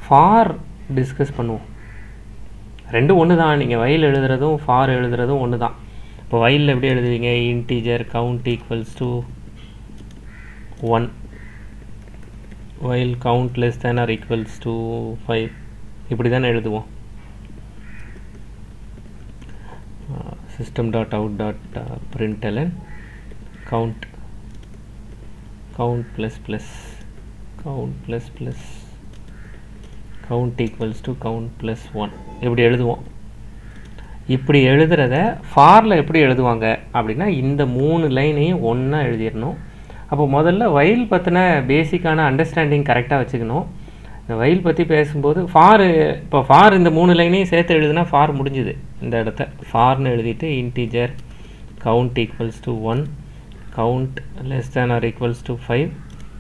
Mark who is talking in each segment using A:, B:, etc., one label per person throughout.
A: For discuss பண்ணுவோம் ரெண்டும் ஒன்று தான் நீங்கள் வயல் எழுதுறதும் ஃபார் எழுதுறதும் ஒன்று தான் இப்போ வயலில் எப்படி எழுதுவீங்க integer count equals to one while count less than or equals to 5 இப்படி தானே எழுதுவோம் system dot out dot uh, println count count plus plus count plus plus count equals to count plus 1 இப்படி எழுதுவோம் இப்படி எழுதுறத ஃபாரில் எப்படி எழுதுவாங்க அப்படின்னா இந்த மூணு லைனையும் ஒன்றா எழுதிடணும் அப்போ முதல்ல வயல் பற்றின பேசிக்கான அண்டர்ஸ்டாண்டிங் கரெக்டாக வச்சுக்கணும் இந்த வயல் பற்றி பேசும்போது ஃபார் இப்போ ஃபார் இந்த மூணு லைனையும் சேர்த்து எழுதுனா ஃபார் முடிஞ்சுது இந்த இடத்த ஃபார்னு எழுதிட்டு integer count equals to one count less than or equals to five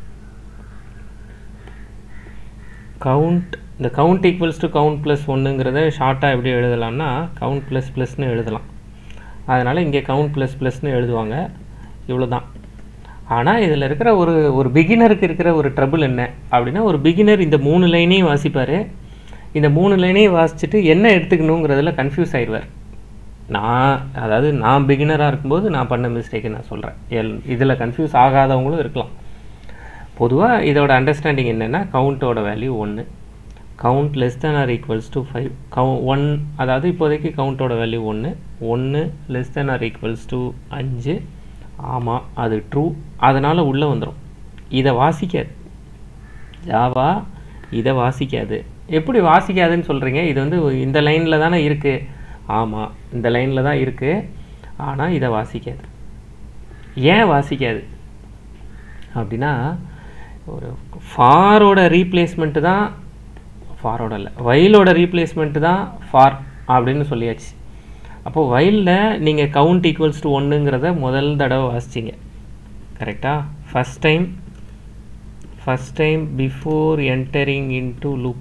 A: count இந்த count equals to count plus ஒன்றுங்கிறத ஷார்ட்டாக எப்படி எழுதலாம்னா கவுண்ட் ப்ளஸ் ப்ளஸ்னு எழுதலாம் அதனால் இங்கே கவுண்ட் ப்ளஸ் ப்ளஸ்னு எழுதுவாங்க இவ்வளோ தான் ஆனால் இதில் இருக்கிற ஒரு ஒரு பிகினருக்கு இருக்கிற ஒரு ட்ரபிள் என்ன அப்படின்னா ஒரு பிகினர் இந்த மூணு லைனையும் வாசிப்பார் இந்த மூணு லைனையும் வாசிச்சுட்டு என்ன எடுத்துக்கணுங்கிறதுல கன்ஃபியூஸ் ஆயிடுவார் நான் அதாவது நான் பிகினராக இருக்கும்போது நான் பண்ண மிஸ்டேக்கு நான் சொல்கிறேன் எல் இதில் கன்ஃபியூஸ் ஆகாதவங்களும் இருக்கலாம் பொதுவாக இதோட அண்டர்ஸ்டாண்டிங் என்னென்னா கவுண்ட்டோட வேல்யூ ஒன்று count less than or equals to five கவு ஒன் அதாவது இப்போதைக்கு கவுண்ட்டோட வேல்யூ ஒன்று ஒன்று less than or equals to அஞ்சு ஆமாம் அது ட்ரூ அதனால் உள்ளே வந்துடும் இதை வாசிக்காது ஜாவா இதை வாசிக்காது எப்படி வாசிக்காதுன்னு சொல்கிறீங்க இது வந்து இந்த லைனில் தானே இருக்குது ஆமாம் இந்த லைனில் தான் இருக்குது ஆனால் இதை வாசிக்காது ஏன் வாசிக்காது அப்படின்னா ஒரு ஃபாரோட ரீப்ளேஸ்மெண்ட்டு தான் ஃபாரோட இல்லை வயலோட ரீப்ளேஸ்மெண்ட்டு தான் ஃபார் அப்படின்னு சொல்லியாச்சு அப்போது வயலில் நீங்கள் கவுண்ட் ஈக்குவல்ஸ் டு ஒன்றுங்கிறத முதல் தடவை வாசிச்சிங்க கரெக்டாக first time first time before entering into loop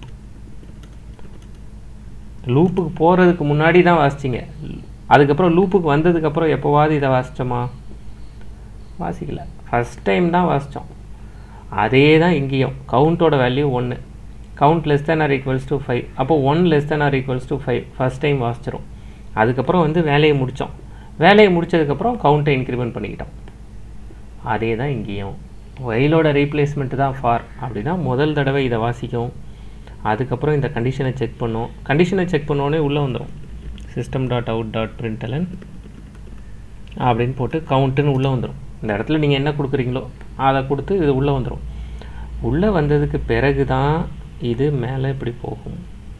A: லூப்புக்கு போகிறதுக்கு முன்னாடி தான் வாசிச்சிங்க அதுக்கப்புறம் லூப்புக்கு வந்ததுக்கப்புறம் எப்போவாது இதை வாசித்தோமா வாசிக்கல ஃபஸ்ட் டைம் தான் வாசித்தோம் அதே தான் இங்கேயும் கவுண்ட்டோட வேல்யூ ஒன்று count less than or equals to five அப்போ one less than or equals to five first time வாசிச்சிரும் அதுக்கப்புறம் வந்து வேலையை முடித்தோம் வேலையை முடித்ததுக்கப்புறம் கவுண்ட்டை இன்க்ரிமெண்ட் பண்ணிக்கிட்டோம் அதே தான் இங்கேயும் வயலோட ரீப்ளேஸ்மெண்ட்டு தான் ஃபார் அப்படின்னா முதல் தடவை இதை வாசிக்கும் அதுக்கப்புறம் இந்த கண்டிஷனை செக் பண்ணோம் கண்டிஷனை செக் பண்ணோடனே உள்ளே வந்துடும் system dot out dot println அப்படின்னு போட்டு கவுண்ட்டுன்னு உள்ளே வந்துடும் இந்த இடத்துல நீங்கள் என்ன கொடுக்குறீங்களோ அதை கொடுத்து இது உள்ளே வந்துடும் உள்ளே வந்ததுக்கு பிறகு தான் இது மேலே இப்படி போகும்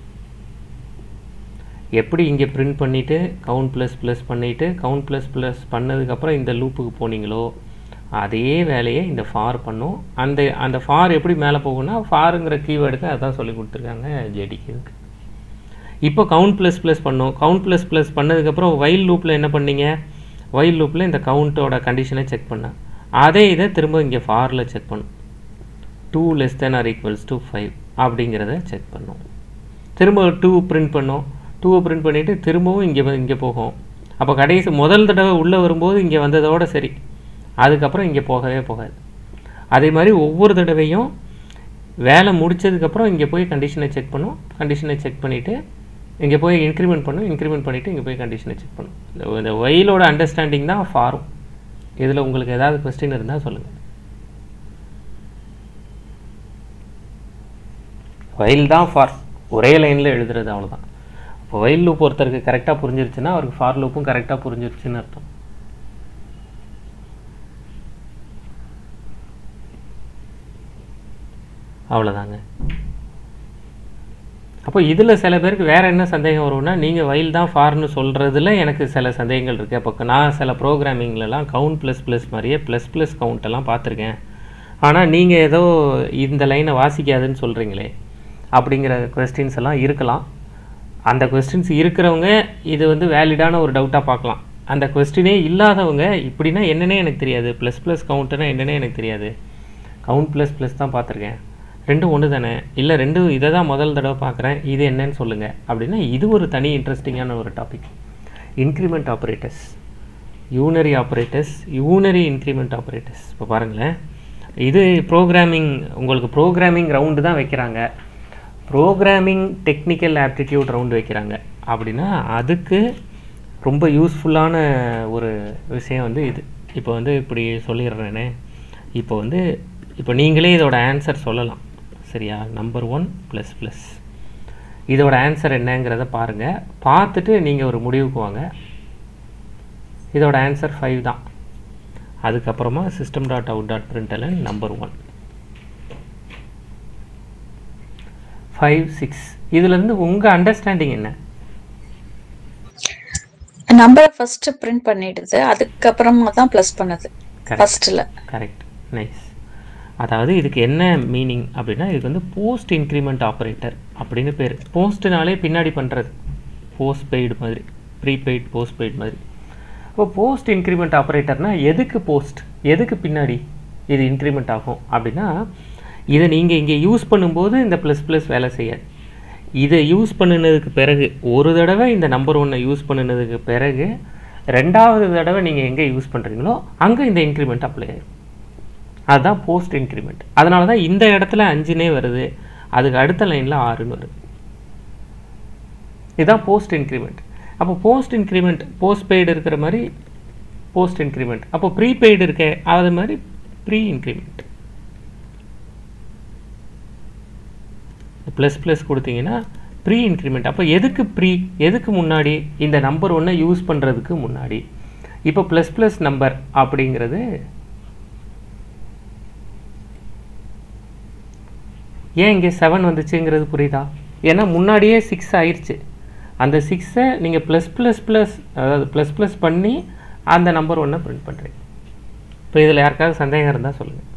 A: எப்படி இங்கே பிரிண்ட் பண்ணிவிட்டு கவுண்ட் ப்ளஸ் ப்ளஸ் பண்ணிவிட்டு கவுண்ட் ப்ளஸ் ப்ளஸ் பண்ணதுக்கப்புறம் இந்த லூப்புக்கு போனீங்களோ அதே வேலையை இந்த ஃபார் பண்ணும் அந்த அந்த ஃபார் எப்படி மேலே போகும்னா ஃபாருங்கிற கீவேர்டுக்கு அதான் சொல்லி கொடுத்துருக்காங்க ஜேடிக்கு இதுக்கு இப்போ கவுண்ட் ப்ளஸ் ப்ளஸ் பண்ணோம் கவுண்ட் ப்ளஸ் ப்ளஸ் பண்ணதுக்கப்புறம் வைல் லூப்பில் என்ன பண்ணீங்க வைல் லூப்பில் இந்த கவுண்ட்டோட கண்டிஷனை செக் பண்ணேன் அதே இதை திரும்ப இங்கே ஃபாரில் செக் பண்ணும் two less than or equals to five அப்படிங்கிறத செக் பண்ணோம் திரும்ப டூ பிரிண்ட் பண்ணோம் டூவை பிரிண்ட் பண்ணிவிட்டு திரும்பவும் இங்கே இங்கே போகும் அப்போ கடைசி முதல் தடவை உள்ளே வரும்போது இங்கே வந்ததோட சரி அதுக்கப்புறம் இங்கே போகவே போகாது அதே மாதிரி ஒவ்வொரு தடவையும் வேலை முடித்ததுக்கப்புறம் இங்கே போய் கண்டிஷனை செக் பண்ணும் கண்டிஷனை செக் பண்ணிவிட்டு இங்கே போய் இன்க்ரிமெண்ட் பண்ணும் இன்க்ரிமெண்ட் பண்ணிவிட்டு இங்கே போய் கண்டிஷனை செக் பண்ணும் இந்த இந்த வயலோட அண்டர்ஸ்டாண்டிங் தான் ஃபாரும் இதில் உங்களுக்கு ஏதாவது கொஸ்டின் இருந்தால் சொல்லுங்கள் வயல் தான் ஃபார் ஒரே லைனில் எழுதுறது அவ்வளோதான் இப்போ வயல் லூப் ஒருத்தருக்கு கரெக்டாக புரிஞ்சிருச்சுன்னா அவருக்கு ஃபார் லூப்பும் கரெக்டாக புரிஞ்சிருச்சுன்னு அர்த்தம் அவ்வளோதாங்க அப்போ இதில் சில பேருக்கு வேறு என்ன சந்தேகம் வரும்னா நீங்கள் வயல் தான் ஃபார்னு சொல்கிறதுல எனக்கு சில சந்தேகங்கள் இருக்குது அப்போ நான் சில ப்ரோக்ராமிங்லலாம் கவுண்ட் ப்ளஸ் ப்ளஸ் மாதிரியே ப்ளஸ் ப்ளஸ் கவுண்ட்டெல்லாம் பார்த்துருக்கேன் ஆனால் நீங்கள் ஏதோ இந்த லைனை வாசிக்காதுன்னு சொல்கிறீங்களே அப்படிங்கிற கொஸ்டின்ஸ் எல்லாம் இருக்கலாம் அந்த கொஸ்டின்ஸ் இருக்கிறவங்க இது வந்து வேலிடான ஒரு டவுட்டாக பார்க்கலாம் அந்த கொஸ்டினே இல்லாதவங்க இப்படின்னா என்னன்னே எனக்கு தெரியாது ப்ளஸ் ப்ளஸ் கவுண்ட்டுனா என்னன்னே எனக்கு தெரியாது கவுண்ட் ப்ளஸ் ப்ளஸ் தான் பார்த்துருக்கேன் ரெண்டும் ஒன்று தானே இல்லை ரெண்டும் இதை தான் முதல் தடவை பார்க்குறேன் இது என்னன்னு சொல்லுங்கள் அப்படின்னா இது ஒரு தனி இன்ட்ரெஸ்டிங்கான ஒரு topic increment operators unary operators unary increment operators இப்போ பாருங்களேன் இது ப்ரோக்ராமிங் உங்களுக்கு ப்ரோக்ராமிங் ரவுண்டு தான் வைக்கிறாங்க ப்ரோக்ராமிங் டெக்னிக்கல் ஆப்டிடியூட் ரவுண்ட் வைக்கிறாங்க அப்படின்னா அதுக்கு ரொம்ப யூஸ்ஃபுல்லான ஒரு விஷயம் வந்து இது இப்போ வந்து இப்படி சொல்லிடுறேனே இப்போ வந்து இப்போ நீங்களே இதோட ஆன்சர் சொல்லலாம் சரியா நம்பர் ஒன் ப்ளஸ் ப்ளஸ் இதோட ஆன்சர் என்னங்கிறத பாருங்கள் பார்த்துட்டு நீங்கள் ஒரு முடிவுக்கு வாங்க இதோட ஆன்சர் ஃபைவ் தான் அதுக்கப்புறமா system dot out dot println number one five six இதுலேருந்து உங்கள் அண்டர்ஸ்டாண்டிங் என்ன
B: நம்பரை ஃபர்ஸ்ட் பிரிண்ட் பண்ணிடுது அதுக்கப்புறமா தான் ப்ளஸ் பண்ணுது
A: Correct.
B: ஃபர்ஸ்ட்ல
A: கரெக்ட் நைஸ் அதாவது இதுக்கு என்ன மீனிங் அப்படின்னா இதுக்கு வந்து போஸ்ட் இன்க்ரிமெண்ட் ஆப்ரேட்டர் அப்படின்னு பேர் போஸ்ட்னாலே பின்னாடி பண்ணுறது போஸ்ட் பெய்டு மாதிரி ப்ரீபெய்ட் போஸ்ட் பெய்டு மாதிரி இப்போ போஸ்ட் இன்க்ரிமெண்ட் ஆப்ரேட்டர்னா எதுக்கு போஸ்ட் எதுக்கு பின்னாடி இது இன்க்ரிமெண்ட் ஆகும் அப்படின்னா இதை நீங்கள் இங்கே யூஸ் பண்ணும்போது இந்த ப்ளஸ் ப்ளஸ் வேலை செய்யாது இதை யூஸ் பண்ணினதுக்கு பிறகு ஒரு தடவை இந்த நம்பர் ஒன்னை யூஸ் பண்ணினதுக்கு பிறகு ரெண்டாவது தடவை நீங்கள் எங்கே யூஸ் பண்ணுறீங்களோ அங்கே இந்த இன்க்ரிமெண்ட் அப்ளை ஆயிடும் அதுதான் போஸ்ட் இன்க்ரிமெண்ட் அதனால தான் இந்த இடத்துல அஞ்சுனே வருது அதுக்கு அடுத்த லைனில் ஆறுன்னு வருது இதுதான் போஸ்ட் இன்க்ரிமெண்ட் அப்போ போஸ்ட் இன்க்ரிமெண்ட் போஸ்ட் பெய்டு இருக்கிற மாதிரி போஸ்ட் இன்க்ரிமெண்ட் அப்போ ப்ரீபெய்டு இருக்க அது மாதிரி ப்ரீ இன்க்ரிமெண்ட் ப்ளஸ் ப்ளஸ் கொடுத்தீங்கன்னா ப்ரீ இன்க்ரிமெண்ட் அப்போ எதுக்கு ப்ரீ எதுக்கு முன்னாடி இந்த நம்பர் ஒன்றை யூஸ் பண்ணுறதுக்கு முன்னாடி இப்போ ப்ளஸ் ப்ளஸ் நம்பர் அப்படிங்கிறது ஏன் இங்கே செவன் வந்துச்சுங்கிறது புரியுதா ஏன்னா முன்னாடியே சிக்ஸ் ஆயிடுச்சு அந்த சிக்ஸை நீங்கள் ப்ளஸ் ப்ளஸ் ப்ளஸ் அதாவது ப்ளஸ் ப்ளஸ் பண்ணி அந்த நம்பர் ஒன்றை பிரிண்ட் பண்ணுறீங்க இப்போ இதில் யாருக்காவது சந்தேகம் இருந்தால் சொல்லுங்கள்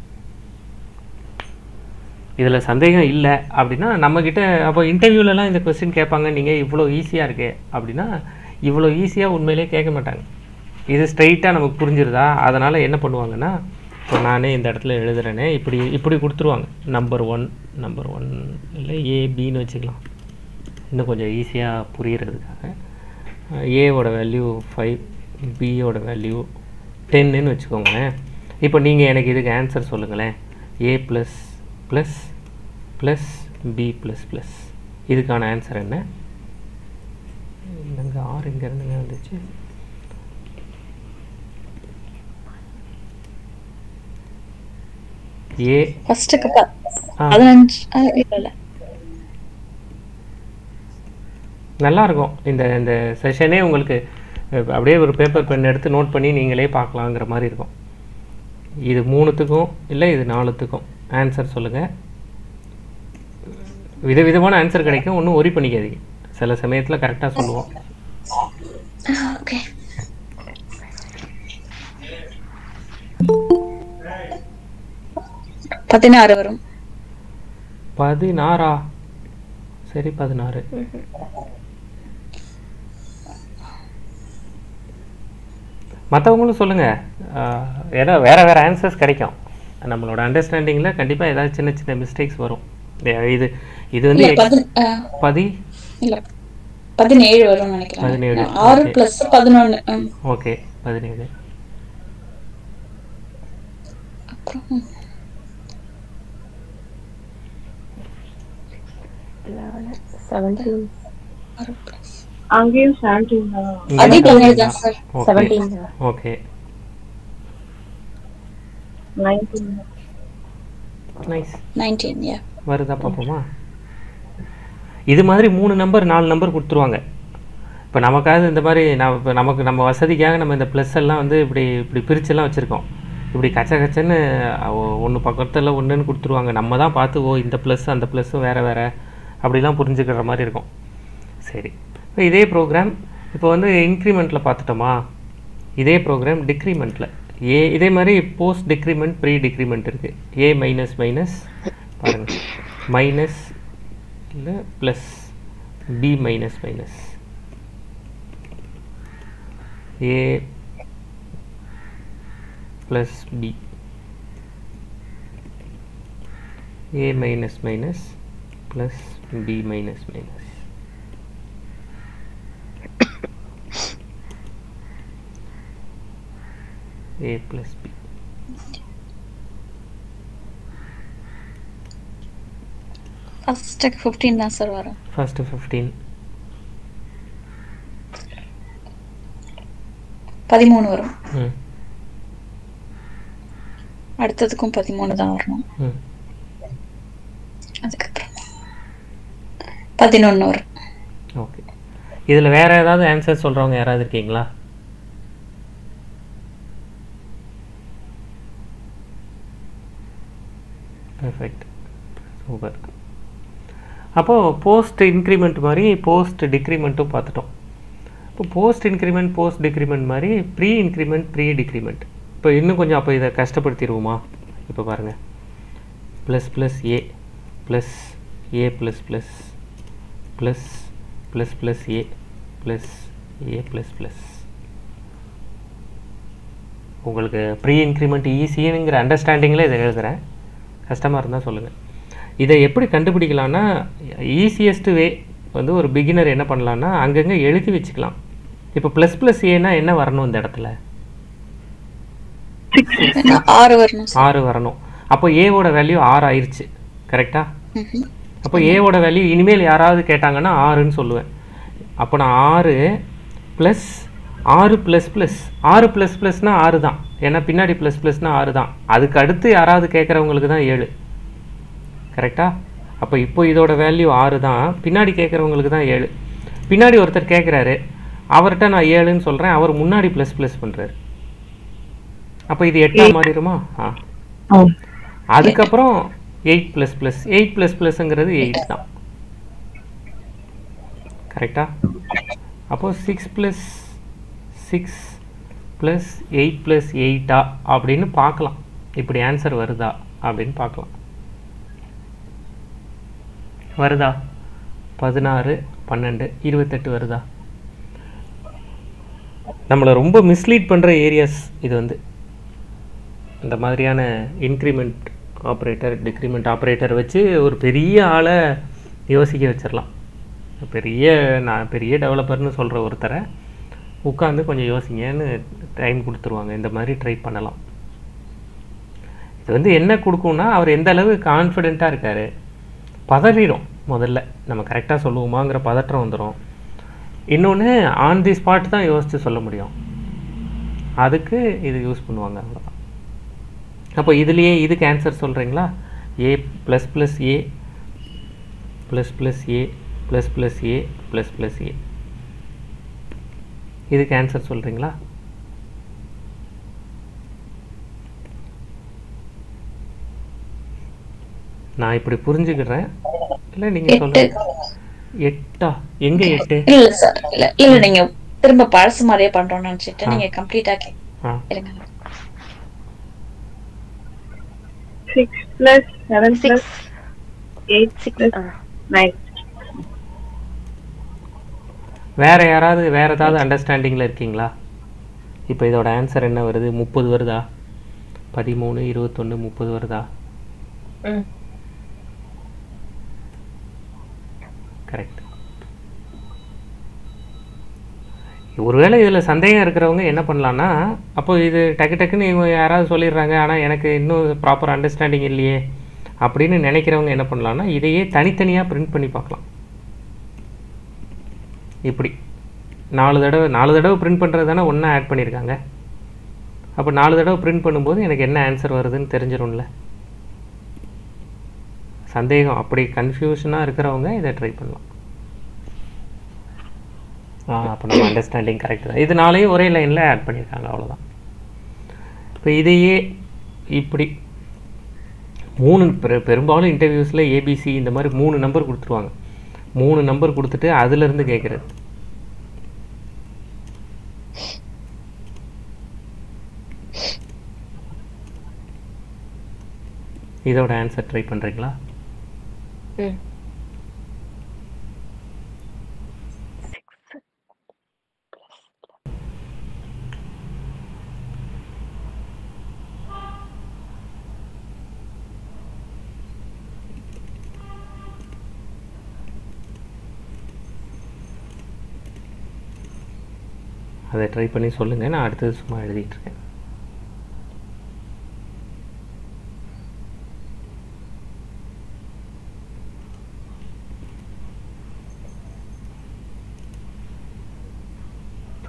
A: இதில் சந்தேகம் இல்லை அப்படின்னா நம்மக்கிட்ட அப்போ இன்டர்வியூலலாம் இந்த கொஸ்டின் கேட்பாங்க நீங்கள் இவ்வளோ ஈஸியாக இருக்கே அப்படின்னா இவ்வளோ ஈஸியாக உண்மையிலே கேட்க மாட்டாங்க இது ஸ்ட்ரைட்டாக நமக்கு புரிஞ்சிருதா அதனால் என்ன பண்ணுவாங்கன்னா இப்போ நானே இந்த இடத்துல எழுதுறேனே இப்படி இப்படி கொடுத்துருவாங்க நம்பர் ஒன் நம்பர் ஒன் இல்லை ஏ பின்னு வச்சுக்கலாம் இன்னும் கொஞ்சம் ஈஸியாக புரியறதுக்காக ஏவோட வேல்யூ ஃபைவ் பியோட வேல்யூ டென்னுன்னு வச்சுக்கோங்களேன் இப்போ நீங்கள் எனக்கு இதுக்கு ஆன்சர் சொல்லுங்களேன் A plus plus plus B plus plus இதுக்கான ஆன்சர் என்ன இங்கே ஆறு இங்கேருந்துங்க வந்துச்சு ஏ
B: ஃபர்ஸ்ட்டுக்கு
A: ஆ.
B: பதினஞ்சு ஆ, இல்ல இல்ல
A: நல்லா இருக்கும் இந்த இந்த செஷனே உங்களுக்கு அஹ், அப்படியே ஒரு பேப்பர் பென் எடுத்து நோட் பண்ணி நீங்களே பார்க்கலாங்கிற மாதிரி இருக்கும் இது மூணுத்துக்கும் இல்லை இது நாலுத்துக்கும் ஆன்சர் சொல்லுங்கள் விதவிதமான ஆன்சர் கிடைக்கும் ஒன்றும் ஒரி பண்ணிக்காதீங்க சில சமயத்தில் கரெக்டாக சொல்லுவோம்
B: ஓகே பதினாறு வரும்
A: பதினாறா சரி பதினாறு மற்றவங்களும் சொல்லுங்கள் ஏன்னா வேறு வேறு ஆன்சர்ஸ் கிடைக்கும் நம்மளோட அண்டர்ஸ்டாண்டிங்கில் கண்டிப்பாக ஏதாவது சின்ன சின்ன மிஸ்டேக்ஸ் வரும் இது- இது இது வந்து
B: இல்ல பதி ஆ,
A: பதி
B: இல்ல பதினேழு வரும்னு
A: பதினேழு,
B: நினைக்கிறேன் ஆறு
A: okay.
B: பிளஸ் பதினொன்னு ம்.
A: ஓகே பதினேழு
B: அப்புறம்
C: செவன்டீன்
B: ஆறு plus
D: அங்கேயும் செவன்டீன் தான்
A: இங்க
B: அதே
A: வந்து
B: பதினேழு தான் sir
A: okay
C: seventeen
A: okay
D: nineteen
A: nice
B: nineteen yeah
A: வருதா பார்ப்போமா இது மாதிரி மூணு நம்பர் நாலு நம்பர் கொடுத்துருவாங்க இப்போ நமக்காவது இந்த மாதிரி நான் இப்போ நமக்கு நம்ம வசதிக்காக நம்ம இந்த ப்ளஸ் எல்லாம் வந்து இப்படி இப்படி பிரிச்செல்லாம் வச்சுருக்கோம் இப்படி கச்ச கச்சன்னு ஒன்று பக்கத்தில் ஒன்றுன்னு கொடுத்துருவாங்க நம்ம தான் பார்த்து ஓ இந்த ப்ளஸ் அந்த ப்ளஸ்ஸும் வேறு வேறு அப்படிலாம் புரிஞ்சுக்கிற மாதிரி இருக்கும் சரி இப்போ இதே ப்ரோக்ராம் இப்போ வந்து இன்க்ரிமெண்ட்டில் பார்த்துட்டோமா இதே ப்ரோக்ராம் டிக்ரிமெண்ட்டில் ஏ இதே மாதிரி போஸ்ட் டிக்ரிமெண்ட் ப்ரீ டிக்ரிமெண்ட் இருக்குது ஏ மைனஸ் மைனஸ் பாருங்கள் மைனஸ் இல்லை plus B minus minus A plus B A minus minus plus B minus minus a plus b
B: ஃபர்ஸ்ட்டுக்கு ஃபிஃப்டீன் தான் சார் வரும்
A: ஃபஸ்ட்டு ஃபிஃப்டீன்
B: பதிமூணு வரும்
A: ம்
B: அடுத்ததுக்கும் பதிமூணு தான் வரணும்
A: ம்
B: அதுக்கப்புறம் பதினொன்று வரும்
A: ஓகே இதில் வேறு ஏதாவது ஆன்சர் சொல்கிறவங்க யாராவது இருக்கீங்களா பெர்ஃபெக்ட் சூப்பர் அப்போது போஸ்ட் இன்க்ரிமெண்ட் மாதிரி போஸ்ட் டிக்ரிமெண்ட்டும் பார்த்துட்டோம் இப்போ போஸ்ட் இன்க்ரிமெண்ட் போஸ்ட் டிக்ரிமெண்ட் மாதிரி ப்ரீ இன்க்ரிமெண்ட் ப்ரீ டிக்ரிமெண்ட் இப்போ இன்னும் கொஞ்சம் அப்போ இதை கஷ்டப்படுத்திடுவோமா இப்போ பாருங்கள் plus plus A plus A plus plus plus plus plus A plus A plus plus உங்களுக்கு ப்ரீ இன்க்ரிமெண்ட் ஈஸிங்கிற அண்டர்ஸ்டாண்டிங்கில் இதை எழுதுகிறேன் கஷ்டமாக இருந்தால் சொல்லுங்கள் இதை எப்படி கண்டுபிடிக்கலாம்னா ஈஸியஸ்ட் வே வந்து ஒரு பிகினர் என்ன பண்ணலான்னா அங்கங்கே எழுதி வச்சுக்கலாம் இப்போ ப்ளஸ் ப்ளஸ் ஏன்னா என்ன வரணும் இந்த இடத்துல
B: ஆறு வரணும் சார்
A: ஆறு வரணும் அப்போ ஏவோட வேல்யூ ஆறு ஆயிருச்சு கரெக்டா
B: ம்ஹும்.
A: அப்போ ஏவோட வேல்யூ இனிமேல் யாராவது கேட்டாங்கன்னா ஆறுன்னு சொல்லுவேன் அப்போ நான் ஆறு ப்ளஸ் ஆறு ப்ளஸ் ப்ளஸ் ஆறு ப்ளஸ் ப்ளஸ்னால் ஆறு தான் ஏன்னா பின்னாடி ப்ளஸ் ப்ளஸ்னால் ஆறு தான் அதுக்கு அடுத்து யாராவது கேட்குறவங்களுக்கு தான் ஏழு கரெக்டா அப்போ இப்போ இதோட வேல்யூ ஆறு தான் பின்னாடி கேட்குறவங்களுக்கு தான் ஏழு பின்னாடி ஒருத்தர் கேட்குறாரு அவர்கிட்ட நான் ஏழுன்னு சொல்கிறேன் அவர் முன்னாடி ப்ளஸ் ப்ளஸ் பண்ணுறாரு அப்போ இது எட்டா மாறிடுமா ஆ அதுக்கப்புறம் eight plus plus eight plus ப்ளஸ்ங்கிறது எயிட் தான் கரெக்டா அப்போது six plus six plus eight plus எயிட்டா அப்படின்னு பார்க்கலாம் இப்படி ஆன்சர் வருதா அப்படின்னு பார்க்கலாம் வருதா பதினாறு பன்னெண்டு இருபத்தெட்டு வருதா நம்மளை ரொம்ப மிஸ்லீட் பண்ணுற ஏரியாஸ் இது வந்து இந்த மாதிரியான இன்க்ரிமெண்ட் ஆப்ரேட்டர் டிக்ரிமெண்ட் ஆப்ரேட்டர் வச்சு ஒரு பெரிய ஆளை யோசிக்க வச்சிடலாம் பெரிய நான் பெரிய டெவலப்பர்னு சொல்கிற ஒருத்தரை உட்காந்து கொஞ்சம் யோசிங்கன்னு டைம் கொடுத்துருவாங்க இந்த மாதிரி ட்ரை பண்ணலாம் இது வந்து என்ன கொடுக்கும்னா அவர் எந்த அளவு கான்ஃபிடெண்ட்டாக இருக்கார் பதறிடும் முதல்ல நம்ம கரெக்டாக சொல்லுவோமாங்கிற பதற்றம் வந்துடும் இன்னொன்று ஆன் தி ஸ்பாட் தான் யோசித்து சொல்ல முடியும் அதுக்கு இது யூஸ் பண்ணுவாங்க அவ்வளோதான் அப்போ இதுலேயே இதுக்கு ஆன்சர் சொல்கிறீங்களா A plus plus A plus plus A plus plus A plus plus A இதுக்கு ஆன்சர் சொல்கிறீங்களா நான் இப்படி புரிஞ்சுக்கிறேன் இல்லை நீங்கள்
B: எட்டு
A: சொல்லுங்க எட்டா எங்கே எட்டு
B: இல்ல சார் இல்ல இல்ல நீங்க திரும்ப பழசு மாதிரியே பண்றோம்னு நினைச்சிட்டு நீங்க கம்ப்ளீட் ஆக்கி
A: ஆ
B: இருங்க
D: Six plus seven plus
C: six
D: eight
C: six
D: plus
C: ah
D: nine.
A: வேற யாராவது வேற ஏதாவது அண்டர்ஸ்டாண்டிங்கில் இருக்கீங்களா இப்போ இதோட ஆன்சர் என்ன வருது முப்பது வருதா பதிமூணு இருபத்தொன்று முப்பது வருதா
C: ம்
A: கரெக்ட் ஒருவேளை இதில் சந்தேகம் இருக்கிறவங்க என்ன பண்ணலான்னா அப்போ இது டக்கு டக்குன்னு இவங்க யாராவது சொல்லிடுறாங்க ஆனால் எனக்கு இன்னும் ப்ராப்பர் அண்டர்ஸ்டாண்டிங் இல்லையே அப்படின்னு நினைக்கிறவங்க என்ன பண்ணலான்னா இதையே தனித்தனியாக பிரிண்ட் பண்ணி பார்க்கலாம் இப்படி நாலு தடவை நாலு தடவை பிரிண்ட் பண்ணுறது தானே ஒன்றா ஆட் பண்ணியிருக்காங்க அப்போ நாலு தடவை பிரிண்ட் பண்ணும்போது எனக்கு என்ன ஆன்சர் வருதுன்னு தெரிஞ்சிடும்ல சந்தேகம் அப்படி கன்ஃபியூஷனாக இருக்கிறவங்க இதை ட்ரை பண்ணலாம் ஆ அப்போ நம்ம அண்டர்ஸ்டாண்டிங் கரெக்ட் தான் இது நாளையும் ஒரே லைனில் ஆட் பண்ணியிருக்காங்க அவ்வளோதான் இப்போ இதையே இப்படி மூணு பெரு- பெரும்பாலும் இன்டர்வியூஸில் ஏபிசி இந்த மாதிரி மூணு நம்பர் கொடுத்துருவாங்க மூணு நம்பர் கொடுத்துட்டு அதுலேருந்து கேட்குறது இதோட ஆன்சர் ட்ரை பண்ணுறீங்களா
C: ம் சிக்ஸ்
A: அதை ட்ரை பண்ணி சொல்லுங்கள் நான் அடுத்தது சும்மா எழுதிட்டு இருக்கேன்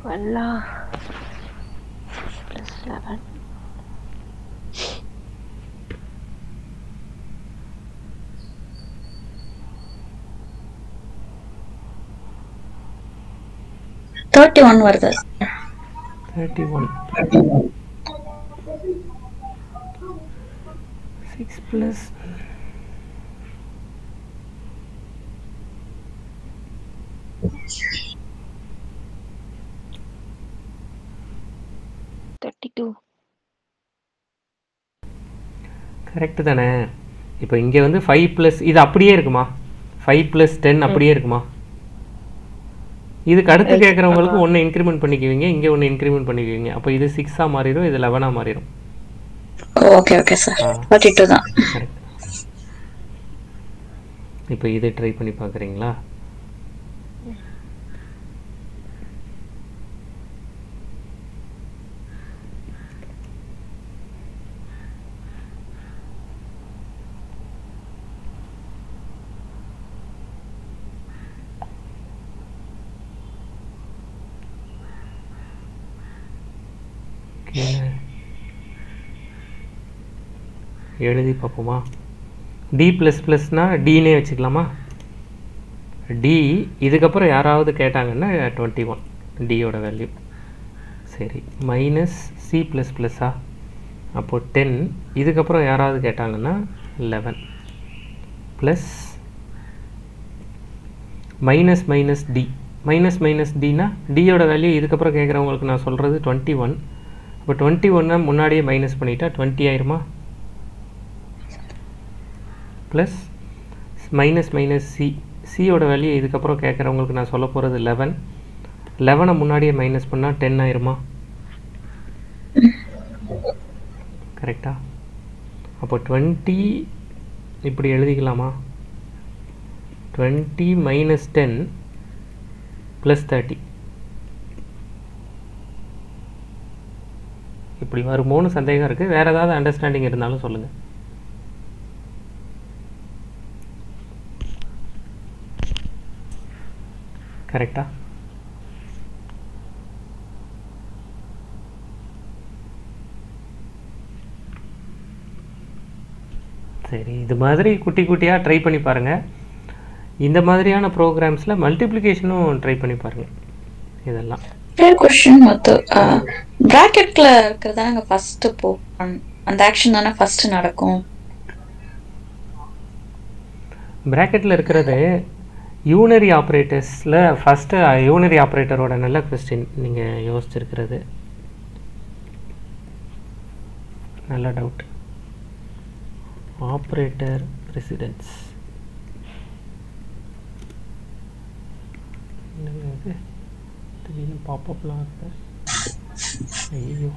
C: டுவெல்லா ப்ளஸ் லெவன்
B: தேர்ட்டி ஒன் வருது
A: thirty one six plus
C: thirty two
A: correct தானே இப்போ இங்கே வந்து ஃபைவ் ப்ளஸ் இது அப்படியே இருக்குமா ஃபைவ் ப்ளஸ் டென் அப்படியே இருக்குமா இதுக்கு அடுத்து கேட்குறவங்களுக்கு ஒன்று இன்க்ரிமெண்ட் பண்ணிக்குவீங்க இங்கே ஒன்று இன்க்ரிமெண்ட் பண்ணிக்குவீங்க அப்போ இது சிக்ஸாக மாறிடும் இது லெவனாக மாறிடும்
B: okay okay sir forty two தான்
A: கரெக்ட் இப்போ இது ட்ரை பண்ணி பார்க்குறீங்களா கீழே எழுதி பார்ப்போமா டி ப்ளஸ் ப்ளஸ்னால் டீனே வச்சுக்கலாமா டி இதுக்கப்புறம் யாராவது கேட்டாங்கன்னா டுவெண்ட்டி ஒன் டியோட வேல்யூ சரி மைனஸ் சி ப்ளஸ் ப்ளஸ்ஸா அப்போது டென் இதுக்கப்புறம் யாராவது கேட்டாங்கன்னா eleven plus minus minus D minus minus டினா டியோட வேல்யூ இதுக்கப்புறம் கேட்குறவங்களுக்கு நான் சொல்கிறது டுவெண்ட்டி ஒன் அப்போ டுவெண்ட்டி ஒன்னை முன்னாடியே மைனஸ் பண்ணிட்டா டுவெண்ட்டி ஆயிருமா ப்ளஸ் மைனஸ் மைனஸ் சி சியோட வேல்யூ இதுக்கப்புறம் கேட்குறவங்களுக்கு நான் சொல்ல போகிறது லெவன் லெவனை முன்னாடியே மைனஸ் பண்ணால் டென் ஆயிருமா கரெக்டா அப்போ டுவெண்ட்டி இப்படி எழுதிக்கலாமா twenty minus ten plus thirty இப்படி வருமோன்னு சந்தேகம் இருக்குது வேறு ஏதாவது அண்டர்ஸ்டாண்டிங் இருந்தாலும் சொல்லுங்கள் கரெக்டா சரி இது மாதிரி குட்டி குட்டியாக ட்ரை பண்ணி பாருங்கள் இந்த மாதிரியான ப்ரோக்ராம்ஸில் மல்டிப்ளிகேஷனும் ட்ரை பண்ணி பாருங்கள் இதெல்லாம்
B: கொஸ்டின் மொத்த பிராக்கெட்ல இருக்கிறதாங்க ஃபர்ஸ்ட் போ அந்த ஆக்ஷன் தானே ஃபர்ஸ்ட் நடக்கும்
A: ப்ராக்கெட்டில் இருக்கிறது யூனரி ஆப்ரேட்டர்ஸில் ஃபஸ்ட்டு யூனரி ஆப்ரேட்டரோட நல்ல கொஸ்டின் நீங்கள் யோசிச்சிருக்கிறது நல்ல டவுட் ஆப்ரேட்டர் ரெசிடென்ஸ் இது திடீர்னு பாப்பப்லாம் இருக்கு ஐயோ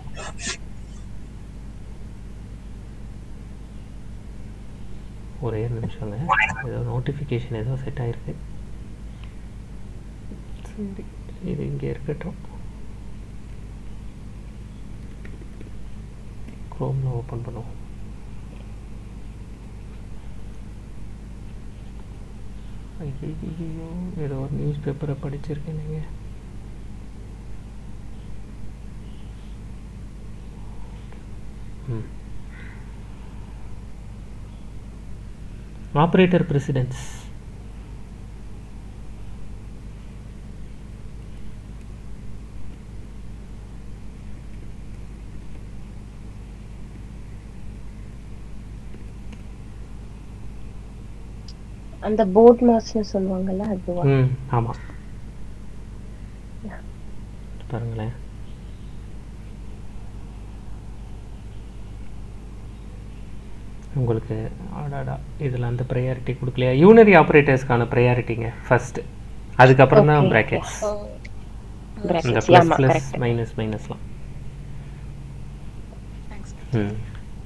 A: ஒரே நிமிஷங்க ஏதோ நோட்டிஃபிகேஷன் ஏதோ செட் ஆயிருக்கு சரி இது இங்கே இருக்கட்டும் க்ரோமில் ஓப்பன் பண்ணுவோம் ஐயோ ஏதோ ஒரு நியூஸ் பேப்பரை படிச்சிருக்கேன் நீங்கள் ம் ஆப்ரேட்டர் பிரசிடென்ஸ்
C: அந்த போர்ட் மாஸ்னு சொல்லுவாங்கல்ல அதுவா
A: ம் ஆமாம் பாருங்களேன் உங்களுக்கு ஆடாடா இதில் அந்த ப்ரையாரிட்டி கொடுக்கலையா யூனரி ஆப்ரேட்டர்ஸ்க்கான ப்ரையாரிட்டிங்க ஃபஸ்ட்டு அதுக்கப்புறம் தான்
C: Okay,
A: ப்ராக்கெட்ஸ் இந்த
C: Brackets,
A: ப்ளஸ்
C: ஆமா
A: ப்ளஸ்
C: கரெக்ட்
A: மைனஸ் மைனஸ்லாம் ம்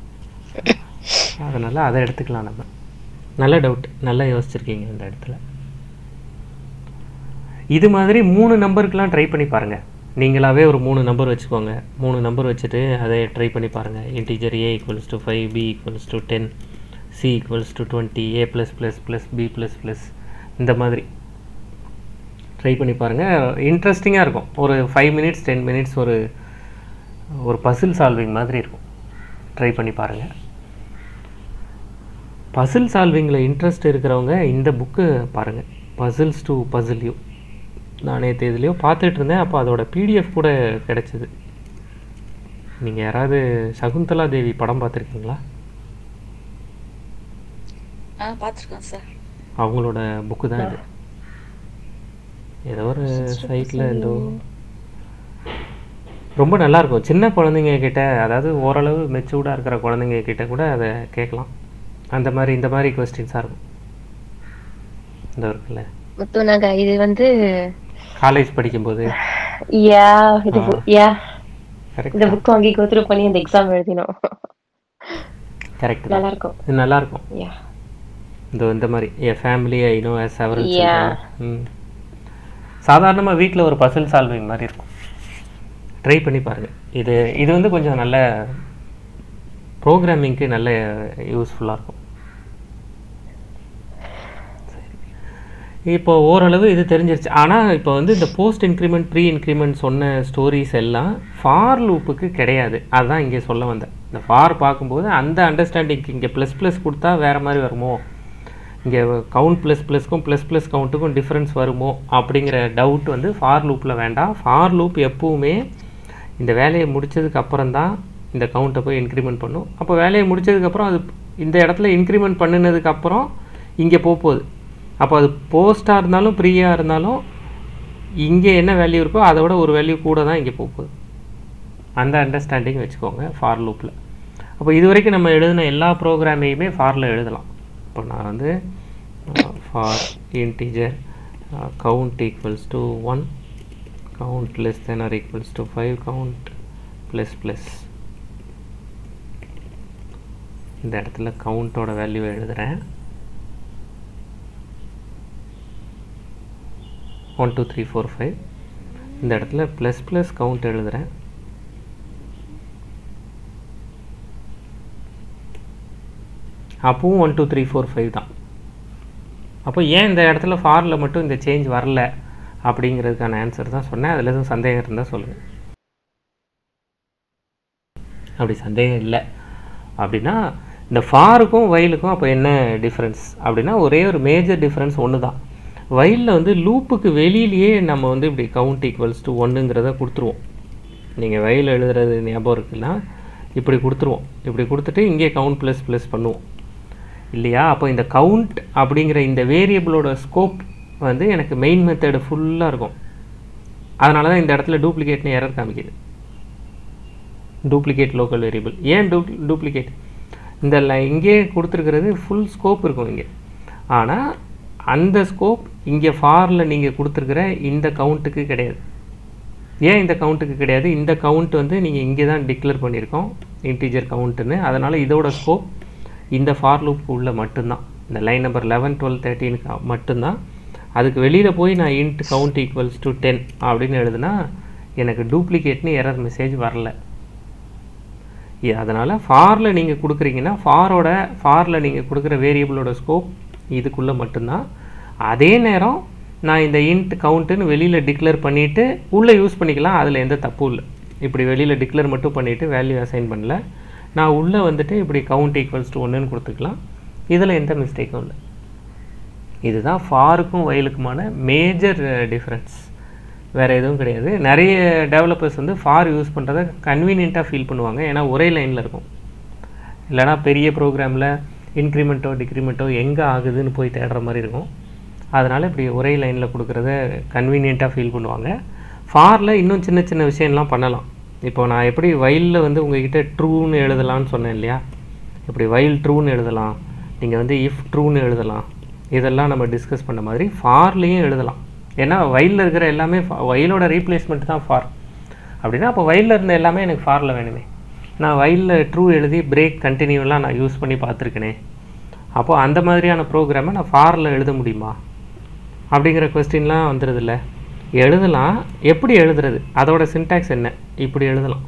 A: அதனால் அதை எடுத்துக்கலாம் நம்ம நல்ல டவுட் நல்லா யோசிச்சிருக்கீங்க இந்த இடத்துல இது மாதிரி மூணு நம்பருக்கெலாம் ட்ரை பண்ணி பாருங்கள் நீங்களாவே ஒரு மூணு நம்பர் வச்சுக்கோங்க மூணு நம்பர் வச்சுட்டு அதை ட்ரை பண்ணி பாருங்கள் integer A equals to five B equals to ten C equals to twenty A plus plus plus B plus plus இந்த மாதிரி ட்ரை பண்ணி பாருங்கள் இன்ட்ரெஸ்டிங்காக இருக்கும் ஒரு ஃபைவ் மினிட்ஸ் டென் மினிட்ஸ் ஒரு ஒரு பசில் சால்விங் மாதிரி இருக்கும் ட்ரை பண்ணி பாருங்கள் பசில் சால்விங்கில் இன்ட்ரெஸ்ட் இருக்கிறவங்க இந்த புக்கு பாருங்கள் பசில்ஸ் டு பசில் யூ நான் நேற்று இதுலேயோ பார்த்துட்டு இருந்தேன் அப்போ அதோட பிடிஎஃப் கூட கிடச்சிது நீங்கள் யாராவது சகுந்தலா தேவி படம் பார்த்துருக்கீங்களா
B: ஆ பார்த்துருக்கோம் சார்
A: அவங்களோட புக்கு தான் இது ஏதோ ஒரு சைட்டில் ஏதோ ரொம்ப நல்லா இருக்கும் சின்ன குழந்தைங்க கிட்ட அதாவது ஓரளவு மெச்சூர்டாக இருக்கிற குழந்தைங்க கிட்ட கூட அதை கேட்கலாம் அந்த மாதிரி இந்த மாதிரி கொஸ்டின்ஸாக இருக்கும் இந்த இருக்குல்ல
C: முத்து நாங்க இது வந்து
A: காலேஜ் படிக்கும்போது
C: யா இது யா இந்த
A: கரெக்ட்
C: புக் வாங்கி கோத்ரூ பண்ணி அந்த எக்ஸாம் எழுதினோம்
A: கரெக்ட்
C: நல்லா இருக்கும்
A: இது நல்லா இருக்கும்
C: யா
A: இந்த இந்த மாதிரி a family I know as several
C: Yeah.
A: children ம் சாதாரணமாக வீட்டில் ஒரு பசில் சால்விங் மாதிரி இருக்கும் ட்ரை பண்ணி பாருங்கள் இது இது வந்து கொஞ்சம் நல்ல ப்ரோக்ராமிங்க்கு நல்ல யூஸ்ஃபுல்லாக இருக்கும் இப்போ ஓரளவு இது தெரிஞ்சிருச்சு ஆனால் இப்போ வந்து இந்த போஸ்ட் இன்க்ரிமெண்ட் ப்ரீ இன்க்ரிமெண்ட் சொன்ன ஸ்டோரிஸ் எல்லாம் ஃபார் லூப்புக்கு கிடையாது அதுதான் இங்கே சொல்ல வந்தேன் இந்த ஃபார் பார்க்கும்போது அந்த அண்டர்ஸ்டாண்டிங்க்கு இங்கே ப்ளஸ் ப்ளஸ் கொடுத்தா வேறு மாதிரி வருமோ இங்கே கவுண்ட் ப்ளஸ் ப்ளஸ்க்கும் ப்ளஸ் ப்ளஸ் கவுண்ட்டுக்கும் டிஃப்ரென்ஸ் வருமோ அப்படிங்கிற டவுட் வந்து ஃபார் லூப்பில் வேண்டாம் ஃபார் லூப் எப்பவுமே இந்த வேலையை முடிச்சதுக்கு அப்புறம் தான் இந்த கவுண்ட்டை போய் இன்க்ரிமெண்ட் பண்ணும் அப்போ வேலையை முடிச்சதுக்கப்புறம் அது இந்த இடத்துல இன்க்ரிமெண்ட் பண்ணினதுக்கப்புறம் இங்கே போக போகுது அப்போ அது போஸ்ட்டாக இருந்தாலும் ப்ரீயாக இருந்தாலும் இங்கே என்ன வேல்யூ இருக்கோ அதை விட ஒரு வேல்யூ கூட தான் இங்கே போக போகுது அந்த அண்டர்ஸ்டாண்டிங் வச்சுக்கோங்க ஃபார் லூப்பில் அப்போ இது வரைக்கும் நம்ம எழுதின எல்லா ப்ரோக்ராமையுமே ஃபாரில் எழுதலாம் இப்போ நான் வந்து for integer count equals to one count less than or equals to five count plus plus இந்த இடத்துல கவுண்ட்டோட வேல்யூ எழுதுகிறேன் one two three four five இந்த இடத்துல ப்ளஸ் ப்ளஸ் கவுண்ட் எழுதுகிறேன் அப்பவும் one two three four five தான் அப்போ ஏன் இந்த இடத்துல ஃபாரில் மட்டும் இந்த சேஞ்ச் வரல அப்படிங்கிறதுக்கான ஆன்சர் தான் சொன்னேன் அதில் எதுவும் சந்தேகம் இருந்தால் சொல்லுங்கள் அப்படி சந்தேகம் இல்லை அப்படின்னா இந்த ஃபாருக்கும் வயலுக்கும் அப்போ என்ன டிஃப்ரென்ஸ் அப்படின்னா ஒரே ஒரு மேஜர் டிஃப்ரென்ஸ் ஒன்று தான் வயலில் வந்து லூப்புக்கு வெளியிலேயே நம்ம வந்து இப்படி கவுண்ட் ஈக்குவல்ஸ் டு ஒன்றுங்கிறத கொடுத்துருவோம் நீங்கள் வயல் எழுதுறது ஞாபகம் இருக்குன்னா இப்படி கொடுத்துருவோம் இப்படி கொடுத்துட்டு இங்கே கவுண்ட் ப்ளஸ் ப்ளஸ் பண்ணுவோம் இல்லையா அப்போ இந்த கவுண்ட் அப்படிங்கிற இந்த வேரியபிளோட ஸ்கோப் வந்து எனக்கு மெயின் மெத்தடு ஃபுல்லாக இருக்கும் அதனால தான் இந்த இடத்துல டூப்ளிகேட்னு எரர் காமிக்குது டூப்ளிகேட் லோக்கல் வேரியபிள் ஏன் டூ டூப்ளிகேட் இந்த லை- இங்கே கொடுத்துருக்கிறது ஃபுல் ஸ்கோப் இருக்கும் இங்கே ஆனால் அந்த ஸ்கோப் இங்கே ஃபாரில் நீங்கள் கொடுத்துருக்கிற இந்த கவுண்ட்டுக்கு கிடையாது ஏன் இந்த கவுண்ட்டுக்கு கிடையாது இந்த கவுண்ட் வந்து நீங்கள் இங்கே தான் டிக்ளேர் பண்ணியிருக்கோம் இன்டீஜர் கவுண்ட்டுன்னு அதனால் இதோட ஸ்கோப் இந்த ஃபார் லூப் உள்ள மட்டும்தான் இந்த லைன் நம்பர் லெவன் டுவெல் தேர்ட்டினுக்கு மட்டும்தான் அதுக்கு வெளியில் போய் நான் int count equals to ten அப்படின்னு எழுதுனா எனக்கு டூப்ளிகேட்னு எரர் மெசேஜ் வரல அதனால் ஃபாரில் நீங்கள் கொடுக்குறீங்கன்னா ஃபாரோட ஃபாரில் நீங்கள் கொடுக்குற வேரியபிளோட ஸ்கோப் இதுக்குள்ளே மட்டும்தான் அதே நேரம் நான் இந்த இன்ட் கவுண்ட்டுன்னு வெளியில் டிக்ளேர் பண்ணிவிட்டு உள்ளே யூஸ் பண்ணிக்கலாம் அதில் எந்த தப்பும் இல்லை இப்படி வெளியில் டிக்ளேர் மட்டும் பண்ணிவிட்டு வேல்யூ அசைன் பண்ணல நான் உள்ளே வந்துட்டு இப்படி கவுண்ட் ஈக்குவல்ஸ் டு ஒன்றுன்னு கொடுத்துக்கலாம் இதில் எந்த மிஸ்டேக்கும் இல்லை இதுதான் ஃபாருக்கும் வயலுக்குமான மேஜர் டிஃப்ரென்ஸ் வேறு எதுவும் கிடையாது நிறைய டெவலப்பர்ஸ் வந்து ஃபார் யூஸ் பண்ணுறத கன்வீனியண்ட்டாக ஃபீல் பண்ணுவாங்க ஏன்னா ஒரே லைனில் இருக்கும் இல்லைனா பெரிய ப்ரோக்ராமில் இன்க்ரிமெண்ட்டோ டிக்ரிமெண்ட்டோ எங்கே ஆகுதுன்னு போய் தேடுற மாதிரி இருக்கும் அதனால் இப்படி ஒரே லைனில் கொடுக்குறத கன்வீனியண்ட்டாக ஃபீல் பண்ணுவாங்க ஃபாரில் இன்னும் சின்ன சின்ன விஷயம்லாம் பண்ணலாம் இப்போ நான் எப்படி வயலில் வந்து உங்ககிட்ட ட்ரூன்னு எழுதலாம்னு சொன்னேன் இல்லையா இப்படி வயல் ட்ரூன்னு எழுதலாம் நீங்கள் வந்து இஃப் ட்ரூன்னு எழுதலாம் இதெல்லாம் நம்ம டிஸ்கஸ் பண்ண மாதிரி ஃபார்லேயும் எழுதலாம் ஏன்னா வயலில் இருக்கிற எல்லாமே வயலோட ரீப்ளேஸ்மெண்ட் தான் ஃபார் அப்படின்னா அப்போ வயலில் இருந்த எல்லாமே எனக்கு ஃபாரில் வேணுமே நான் வயலில் ட்ரூ எழுதி பிரேக் கண்டினியூலாம் நான் யூஸ் பண்ணி பார்த்துருக்கேனே அப்போது அந்த மாதிரியான ப்ரோக்ராமை நான் ஃபாரில் எழுத முடியுமா அப்படிங்கிற கொஸ்டின்லாம் வந்துடுதில்ல எழுதலாம் எப்படி எழுதுறது அதோட சின்டாக்ஸ் என்ன இப்படி எழுதலாம்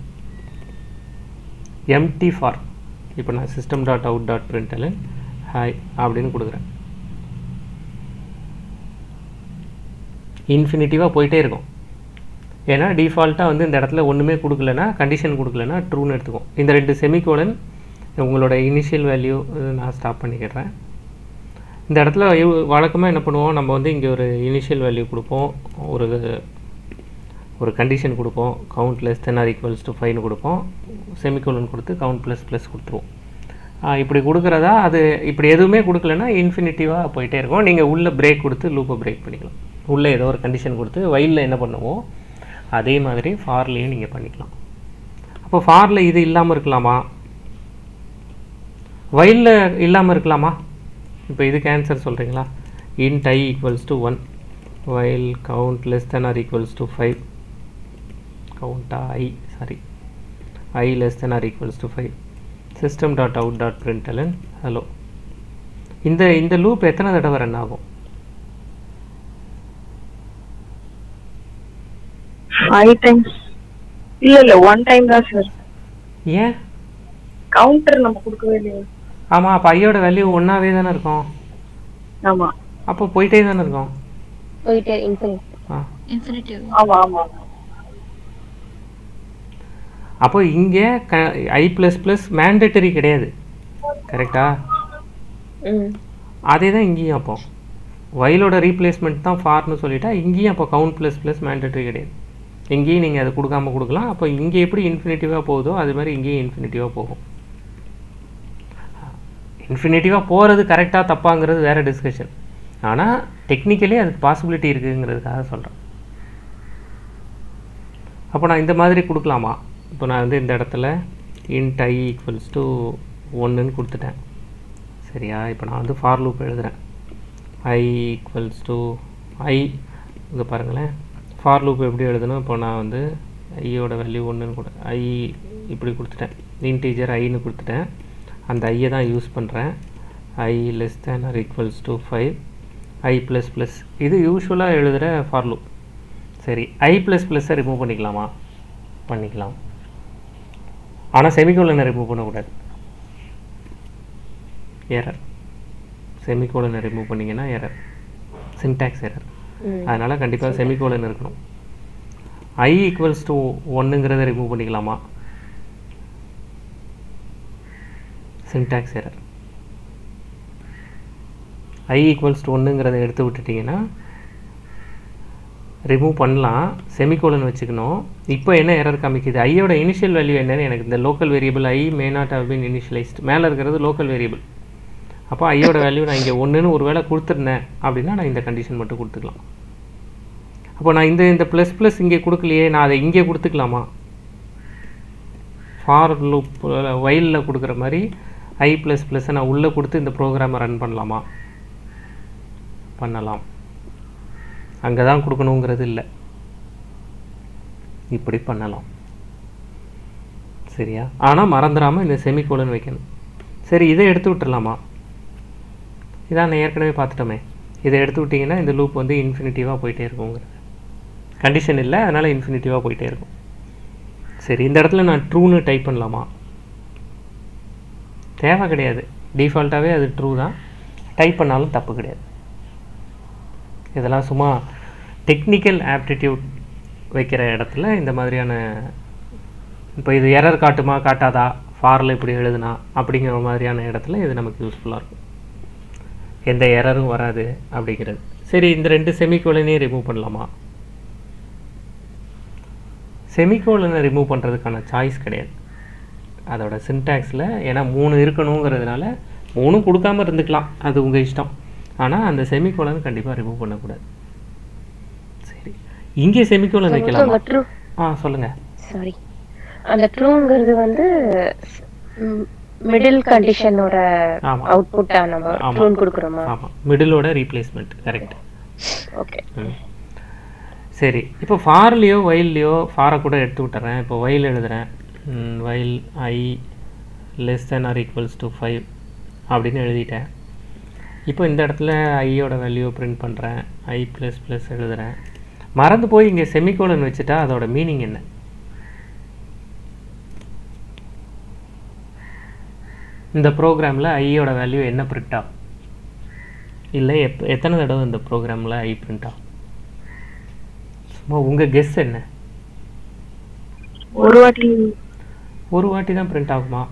A: எம்டி ஃபார் இப்போ நான் system dot out dot println hi அப்படின்னு கொடுக்குறேன் இன்ஃபினிட்டிவாக போயிட்டே இருக்கும் ஏன்னா டிஃபால்ட்டாக வந்து இந்த இடத்துல ஒன்றுமே கொடுக்கலனா கண்டிஷன் கொடுக்கலனா ட்ரூன்னு எடுத்துக்கும் இந்த ரெண்டு செமிகோலன் உங்களோட இனிஷியல் வேல்யூ நான் ஸ்டாப் பண்ணிக்கிறேன் இந்த இடத்துல வழக்கமாக என்ன பண்ணுவோம் நம்ம வந்து இங்கே ஒரு இனிஷியல் வேல்யூ கொடுப்போம் ஒரு ஒரு கண்டிஷன் கொடுப்போம் count less than or equals to ஃபைவ்னு கொடுப்போம் செமிகோலன் கொடுத்து கவுண்ட் ப்ளஸ் ப்ளஸ் கொடுத்துருவோம் ஆ, இப்படி கொடுக்குறதா அது இப்படி எதுவுமே கொடுக்கலன்னா இன்ஃபினிட்டிவாக போயிட்டே இருக்கும் நீங்கள் உள்ளே பிரேக் கொடுத்து லூப்பை பிரேக் பண்ணிக்கலாம் உள்ளே ஏதோ ஒரு கண்டிஷன் கொடுத்து வயலில் என்ன பண்ணுவோம் அதே மாதிரி ஃபார்லேயும் நீங்கள் பண்ணிக்கலாம் அப்போ ஃபாரில் இது இல்லாமல் இருக்கலாமா வயலில் இல்லாமல் இருக்கலாமா இப்போ இதுக்கு ஆன்சர் சொல்கிறீங்களா int I equals to one while count less than or equals to five கவுண்டா I sorry I less than or equals to five system dot out dot println hello இந்த இந்த லூப் எத்தனை தடவை ரன் ஆகும்
D: five times இல்ல இல்ல one time தான் sir
A: ஏன்
D: கவுண்டர் நம்ம கொடுக்கவே இல்லையே
A: ஆமாம் அப்போ ஐயோட வேல்யூ ஒன்றாவே தானே இருக்கும்
D: ஆமா
A: அப்போ போயிட்டே தானே இருக்கும்
C: போயிட்டே இன்ஃபினிட்
A: ஆ
B: இன்ஃபினிட்டி
D: ஆமா ஆமா
A: அப்போ இங்கே க ஐ ப்ளஸ் ப்ளஸ் மேண்டட்டரி கிடையாது கரெக்டா
C: ம்
A: அதே தான் இங்கேயும் அப்போ வயலோட ரீப்ளேஸ்மெண்ட் தான் ஃபார்னு சொல்லிட்டா இங்கேயும் அப்போ கவுண்ட் ப்ளஸ் ப்ளஸ் மேண்டட்டரி கிடையாது இங்கேயும் நீங்கள் அதை கொடுக்காம கொடுக்கலாம் அப்போ இங்கே எப்படி இன்ஃபினிட்டிவாக போகுதோ அது மாதிரி இங்கேயும் இன்ஃபினிட்டிவாக போகும் இன்ஃபினிட்டிவாக போகிறது கரெக்டாக தப்பாங்கிறது வேறு டிஸ்கஷன் ஆனால் டெக்னிக்கலி அதுக்கு பாசிபிலிட்டி இருக்குங்கிறதுக்காக சொல்கிறேன் அப்போ நான் இந்த மாதிரி கொடுக்கலாமா இப்போ நான் வந்து இந்த இடத்துல இன்ட் ஐ ஈக்குவல்ஸ் டு ஒன்றுன்னு கொடுத்துட்டேன் சரியா இப்போ நான் வந்து ஃபார் லூப் எழுதுகிறேன் ஐ ஈக்குவல்ஸ் டு ஐ இங்கே பாருங்களேன் ஃபார் லூப் எப்படி எழுதணும் இப்போ நான் வந்து ஐயோட வேல்யூ ஒன்றுன்னு கொடு ஐ இப்படி கொடுத்துட்டேன் இன்டீஜர் ஐன்னு கொடுத்துட்டேன் அந்த ஐயை தான் யூஸ் பண்ணுறேன் I less than or equals to five I plus plus இது யூஸ்வலாக எழுதுகிற ஃபார் லூப் சரி ஐ ப்ளஸ் ப்ளஸ்ஸை ரிமூவ் பண்ணிக்கலாமா பண்ணிக்கலாம் ஆனால் செமிகோலனை ரிமூவ் பண்ணக்கூடாது எரர் செமிகோலனை ரிமூவ் பண்ணிங்கன்னா எரர் சின்டாக்ஸ் எரர்
C: ம்
A: அதனால் கண்டிப்பாக செமிகோலன் இருக்கணும் ஐ ஈக்குவல்ஸ் டு ஒன்றுங்கிறத ரிமூவ் பண்ணிக்கலாமா syntax error I equals to ஒன்றுங்கிறத எடுத்து விட்டுட்டிங்கன்னா ரிமூவ் பண்ணலாம் செமிகோலன் வச்சுக்கணும் இப்போ என்ன எரர் காமிக்குது ஐயோட இனிஷியல் வேல்யூ என்னன்னு எனக்கு இந்த local variable I may not have been initialized மேலே இருக்கிறது லோக்கல் வேரியபிள் அப்போ ஐயோட வேல்யூ நான் இங்கே ஒன்றுன்னு ஒரு வேளை கொடுத்துருந்தேன் அப்படின்னா நான் இந்த கண்டிஷன் மட்டும் கொடுத்துக்கலாம் அப்போ நான் இந்த இந்த ப்ளஸ் ப்ளஸ் இங்கே கொடுக்கலையே நான் அதை இங்கே கொடுத்துக்கலாமா ஃபார் லூப் வயலில் கொடுக்குற மாதிரி ஐ ப்ளஸ் ப்ளஸ்ஸை நான் உள்ளே கொடுத்து இந்த ப்ரோக்ராமை ரன் பண்ணலாமா பண்ணலாம் அங்கே தான் கொடுக்கணுங்கிறது இல்லை இப்படி பண்ணலாம் சரியா ஆனால் மறந்துடாமல் இந்த செமிகோலன் வைக்கணும் சரி இதை எடுத்து விட்டுறலாமா இதான் நான் ஏற்கனவே பார்த்துட்டோமே இதை எடுத்து விட்டிங்கன்னா இந்த லூப் வந்து இன்ஃபினிட்டிவாக போயிட்டே இருக்குங்கிறது கண்டிஷன் இல்லை அதனால் இன்ஃபினிட்டிவாக போயிட்டே இருக்கும் சரி இந்த இடத்துல நான் ட்ரூன்னு டைப் பண்ணலாமா தேவை கிடையாது டிஃபால்ட்டாகவே அது ட்ரூ தான் டைப் பண்ணாலும் தப்பு கிடையாது இதெல்லாம் சும்மா டெக்னிக்கல் ஆப்டிடியூட் வைக்கிற இடத்துல இந்த மாதிரியான இப்போ இது எரர் காட்டுமா காட்டாதா ஃபாரில் இப்படி எழுதுனா அப்படிங்கிற மாதிரியான இடத்துல இது நமக்கு யூஸ்ஃபுல்லாக இருக்கும் எந்த எரரும் வராது அப்படிங்கிறது சரி இந்த ரெண்டு செமிகோலனையும் ரிமூவ் பண்ணலாமா செமிகோலனை ரிமூவ் பண்ணுறதுக்கான சாய்ஸ் கிடையாது அதோட சின்டாக்ஸில் ஏன்னா மூணு இருக்கணுங்கிறதுனால மூணும் கொடுக்காம இருந்துக்கலாம் அது உங்கள் இஷ்டம் ஆனால் அந்த செமிகோலன் கண்டிப்பாக ரிமூவ் பண்ணக்கூடாது சரி இங்கே செமிகோலன் வைக்கலாமா
C: அந்த ட்ரூ
A: ஆ சொல்லுங்கள்
C: சாரி அந்த ட்ரூங்கிறது வந்து மிடில் கண்டிஷனோட
A: ஆமா.
C: அவுட்புட்டா நம்ம
A: ஆமா.
C: ட்ரூன் கொடுக்குறோமா
A: ஆமாம் மிடிலோட ரீப்ளேஸ்மெண்ட் கரெக்ட்
C: ஓகே
A: ம். சரி இப்போ ஃபார்லேயோ வயல்லையோ ஃபாரை கூட எடுத்து விட்டுறேன் இப்போ வயல் எழுதுறேன் while I less than or equals to five அப்படின்னு எழுதிட்டேன் இப்போ இந்த இடத்துல ஐயோட வேல்யூ பிரிண்ட் பண்ணுறேன் ஐ ப்ளஸ் ப்ளஸ் எழுதுறேன் மறந்து போய் இங்கே செமிகோலன் வச்சுட்டா அதோட மீனிங் என்ன இந்த ப்ரோக்ராமில் ஐயோட வேல்யூ என்ன பிரிண்ட் ஆகும் இல்லை எப் எத்தனை தடவை இந்த ப்ரோக்ராமில் ஐ பிரிண்ட் ஆகும் அம்மா உங்கள் கெஸ் என்ன
D: ஒரு வாட்டி
A: ஒரு வாட்டி தான் பிரிண்ட் ஆகுமா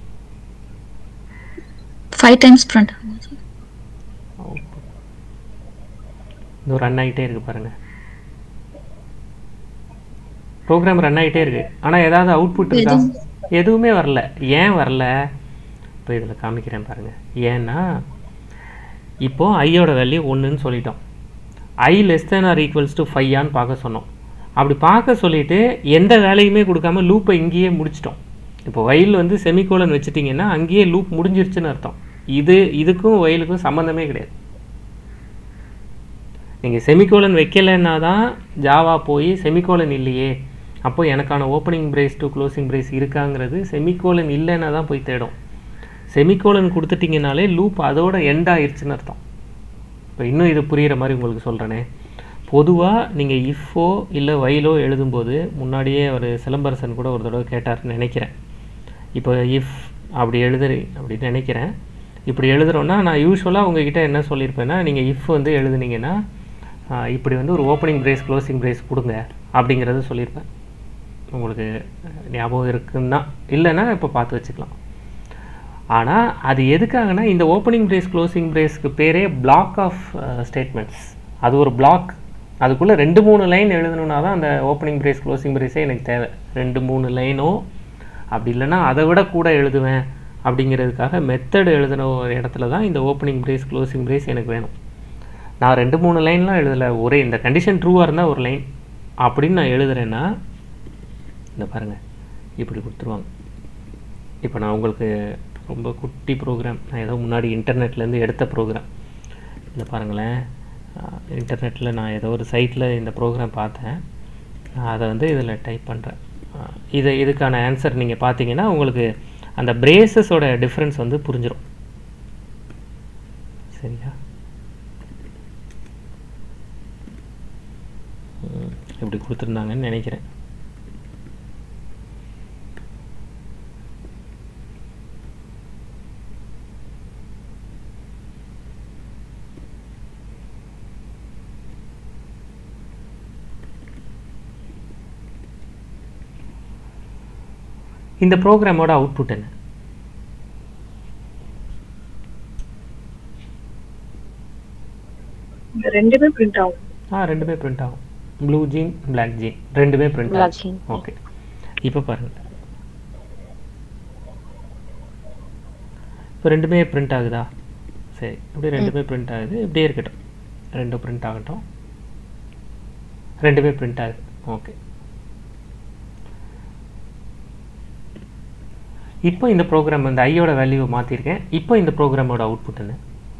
B: ஃபைவ் டைம்ஸ் பிரிண்ட் ஆகும் சார்
A: இது ரன் ஆகிட்டே இருக்கு பாருங்க ப்ரோக்ராம் ரன் ஆகிட்டே இருக்கு ஆனால் ஏதாவது அவுட்புட் இருக்கா எதுவுமே வரல ஏன் வரல இப்போ இதில் காமிக்கிறேன் பாருங்க ஏன்னா இப்போ ஐயோட வேல்யூ ஒன்றுன்னு சொல்லிட்டோம் I less than or equals to ஃபையான்னு பார்க்க சொன்னோம் அப்படி பார்க்க சொல்லிட்டு எந்த வேலையுமே கொடுக்காம லூப்பை இங்கேயே முடிச்சிட்டோம் இப்போ வயல் வந்து செமிகோலன் வச்சுட்டிங்கன்னா அங்கேயே லூப் முடிஞ்சிருச்சுன்னு அர்த்தம் இது இதுக்கும் வயலுக்கும் சம்மந்தமே கிடையாது நீங்கள் செமிகோலன் வைக்கலைன்னா தான் ஜாவா போய் செமிகோலன் இல்லையே அப்போ எனக்கான opening brace to closing brace இருக்காங்கிறது செமிகோலன் இல்லைன்னா தான் போய் தேடும் செமிகோலன் கொடுத்துட்டிங்கனாலே லூப் அதோட எண்ட் ஆயிருச்சுன்னு அர்த்தம் இப்போ இன்னும் இது புரிகிற மாதிரி உங்களுக்கு சொல்கிறேனே பொதுவாக நீங்கள் இஃப்போ இல்லை வயலோ எழுதும்போது முன்னாடியே ஒரு சிலம்பரசன் கூட ஒரு தடவை கேட்டார்னு நினைக்கிறேன் இப்போ இஃப் அப்படி எழுதுறி அப்படின்னு நினைக்கிறேன் இப்படி எழுதுறோன்னா நான் யூஸ்வலாக உங்ககிட்ட என்ன சொல்லியிருப்பேன்னா நீங்கள் இஃப் வந்து எழுதுனீங்கன்னா ஆஹ், இப்படி வந்து ஒரு ஓப்பனிங் பிரேஸ் க்ளோசிங் பிரேஸ் கொடுங்க அப்படிங்கிறத சொல்லியிருப்பேன் உங்களுக்கு ஞாபகம் இருக்குன்னா இல்லைன்னா இப்போ பார்த்து வச்சுக்கலாம் ஆனால் அது எதுக்காகனா இந்த ஓப்பனிங் பிரேஸ் க்ளோசிங் பிரேஸ்க்கு பேரே பிளாக் ஆஃப் ஸ்டேட்மெண்ட்ஸ் அது ஒரு பிளாக் அதுக்குள்ளே ரெண்டு மூணு லைன் எழுதணுன்னா தான் அந்த ஓப்பனிங் பிரேஸ் க்ளோசிங் பிரேஸே எனக்கு தேவை ரெண்டு மூணு லைனோ அப்படி இல்லைன்னா அதை விட கூட எழுதுவேன் அப்படிங்கிறதுக்காக மெத்தட் எழுதின ஒரு இடத்துல தான் இந்த ஓப்பனிங் பிரேஸ் க்ளோசிங் பிரேஸ் எனக்கு வேணும் நான் ரெண்டு மூணு லைன்லாம் எழுதலை ஒரே இந்த கண்டிஷன் ட்ரூவாக இருந்தால் ஒரு லைன் அப்படின்னு நான் எழுதுறேன்னா இந்த பாருங்கள் இப்படி கொடுத்துருவாங்க இப்போ நான் உங்களுக்கு ரொம்ப குட்டி ப்ரோக்ராம் நான் ஏதோ முன்னாடி இன்டர்நெட்லேருந்து எடுத்த ப்ரோக்ராம் இதில் பாருங்களேன் இன்டர்நெட்டில் நான் ஏதோ ஒரு சைட்டில் இந்த ப்ரோக்ராம் பார்த்தேன் நான் அதை வந்து இதில் டைப் பண்ணுறேன் இது இதுக்கான ஆன்சர் நீங்கள் பார்த்தீங்கன்னா உங்களுக்கு அந்த பிரேசஸோட டிஃப்ரென்ஸ் வந்து புரிஞ்சிடும் சரியா ம், இப்படி கொடுத்துருந்தாங்கன்னு நினைக்கிறேன் இந்த ப்ரோக்ராமோட அவுட்புட் என்ன
D: இந்த ரெண்டுமே பிரிண்ட் ஆகும்
A: ஆ ரெண்டுமே பிரிண்ட் ஆகும் ப்ளூ ஜீன் பிளாக் ஜீன் ரெண்டுமே பிரிண்ட்
C: Black
A: ஆகும்
C: jean.
A: ஓகே இப்போ பாருங்க இப்போ ரெண்டுமே பிரிண்ட் ஆகுதா சரி இப்படி ரெண்டுமே பிரிண்ட் ஆகுது இப்படியே இருக்கட்டும் ரெண்டும் பிரிண்ட் ஆகட்டும் ரெண்டுமே பிரிண்ட் ஆகுது ஓகே இப்போ இந்த ப்ரோக்ராம் இந்த ஐயோட வேல்யூவை மாற்றிருக்கேன் இப்போ இந்த ப்ரோக்ராமோட அவுட்புட் என்ன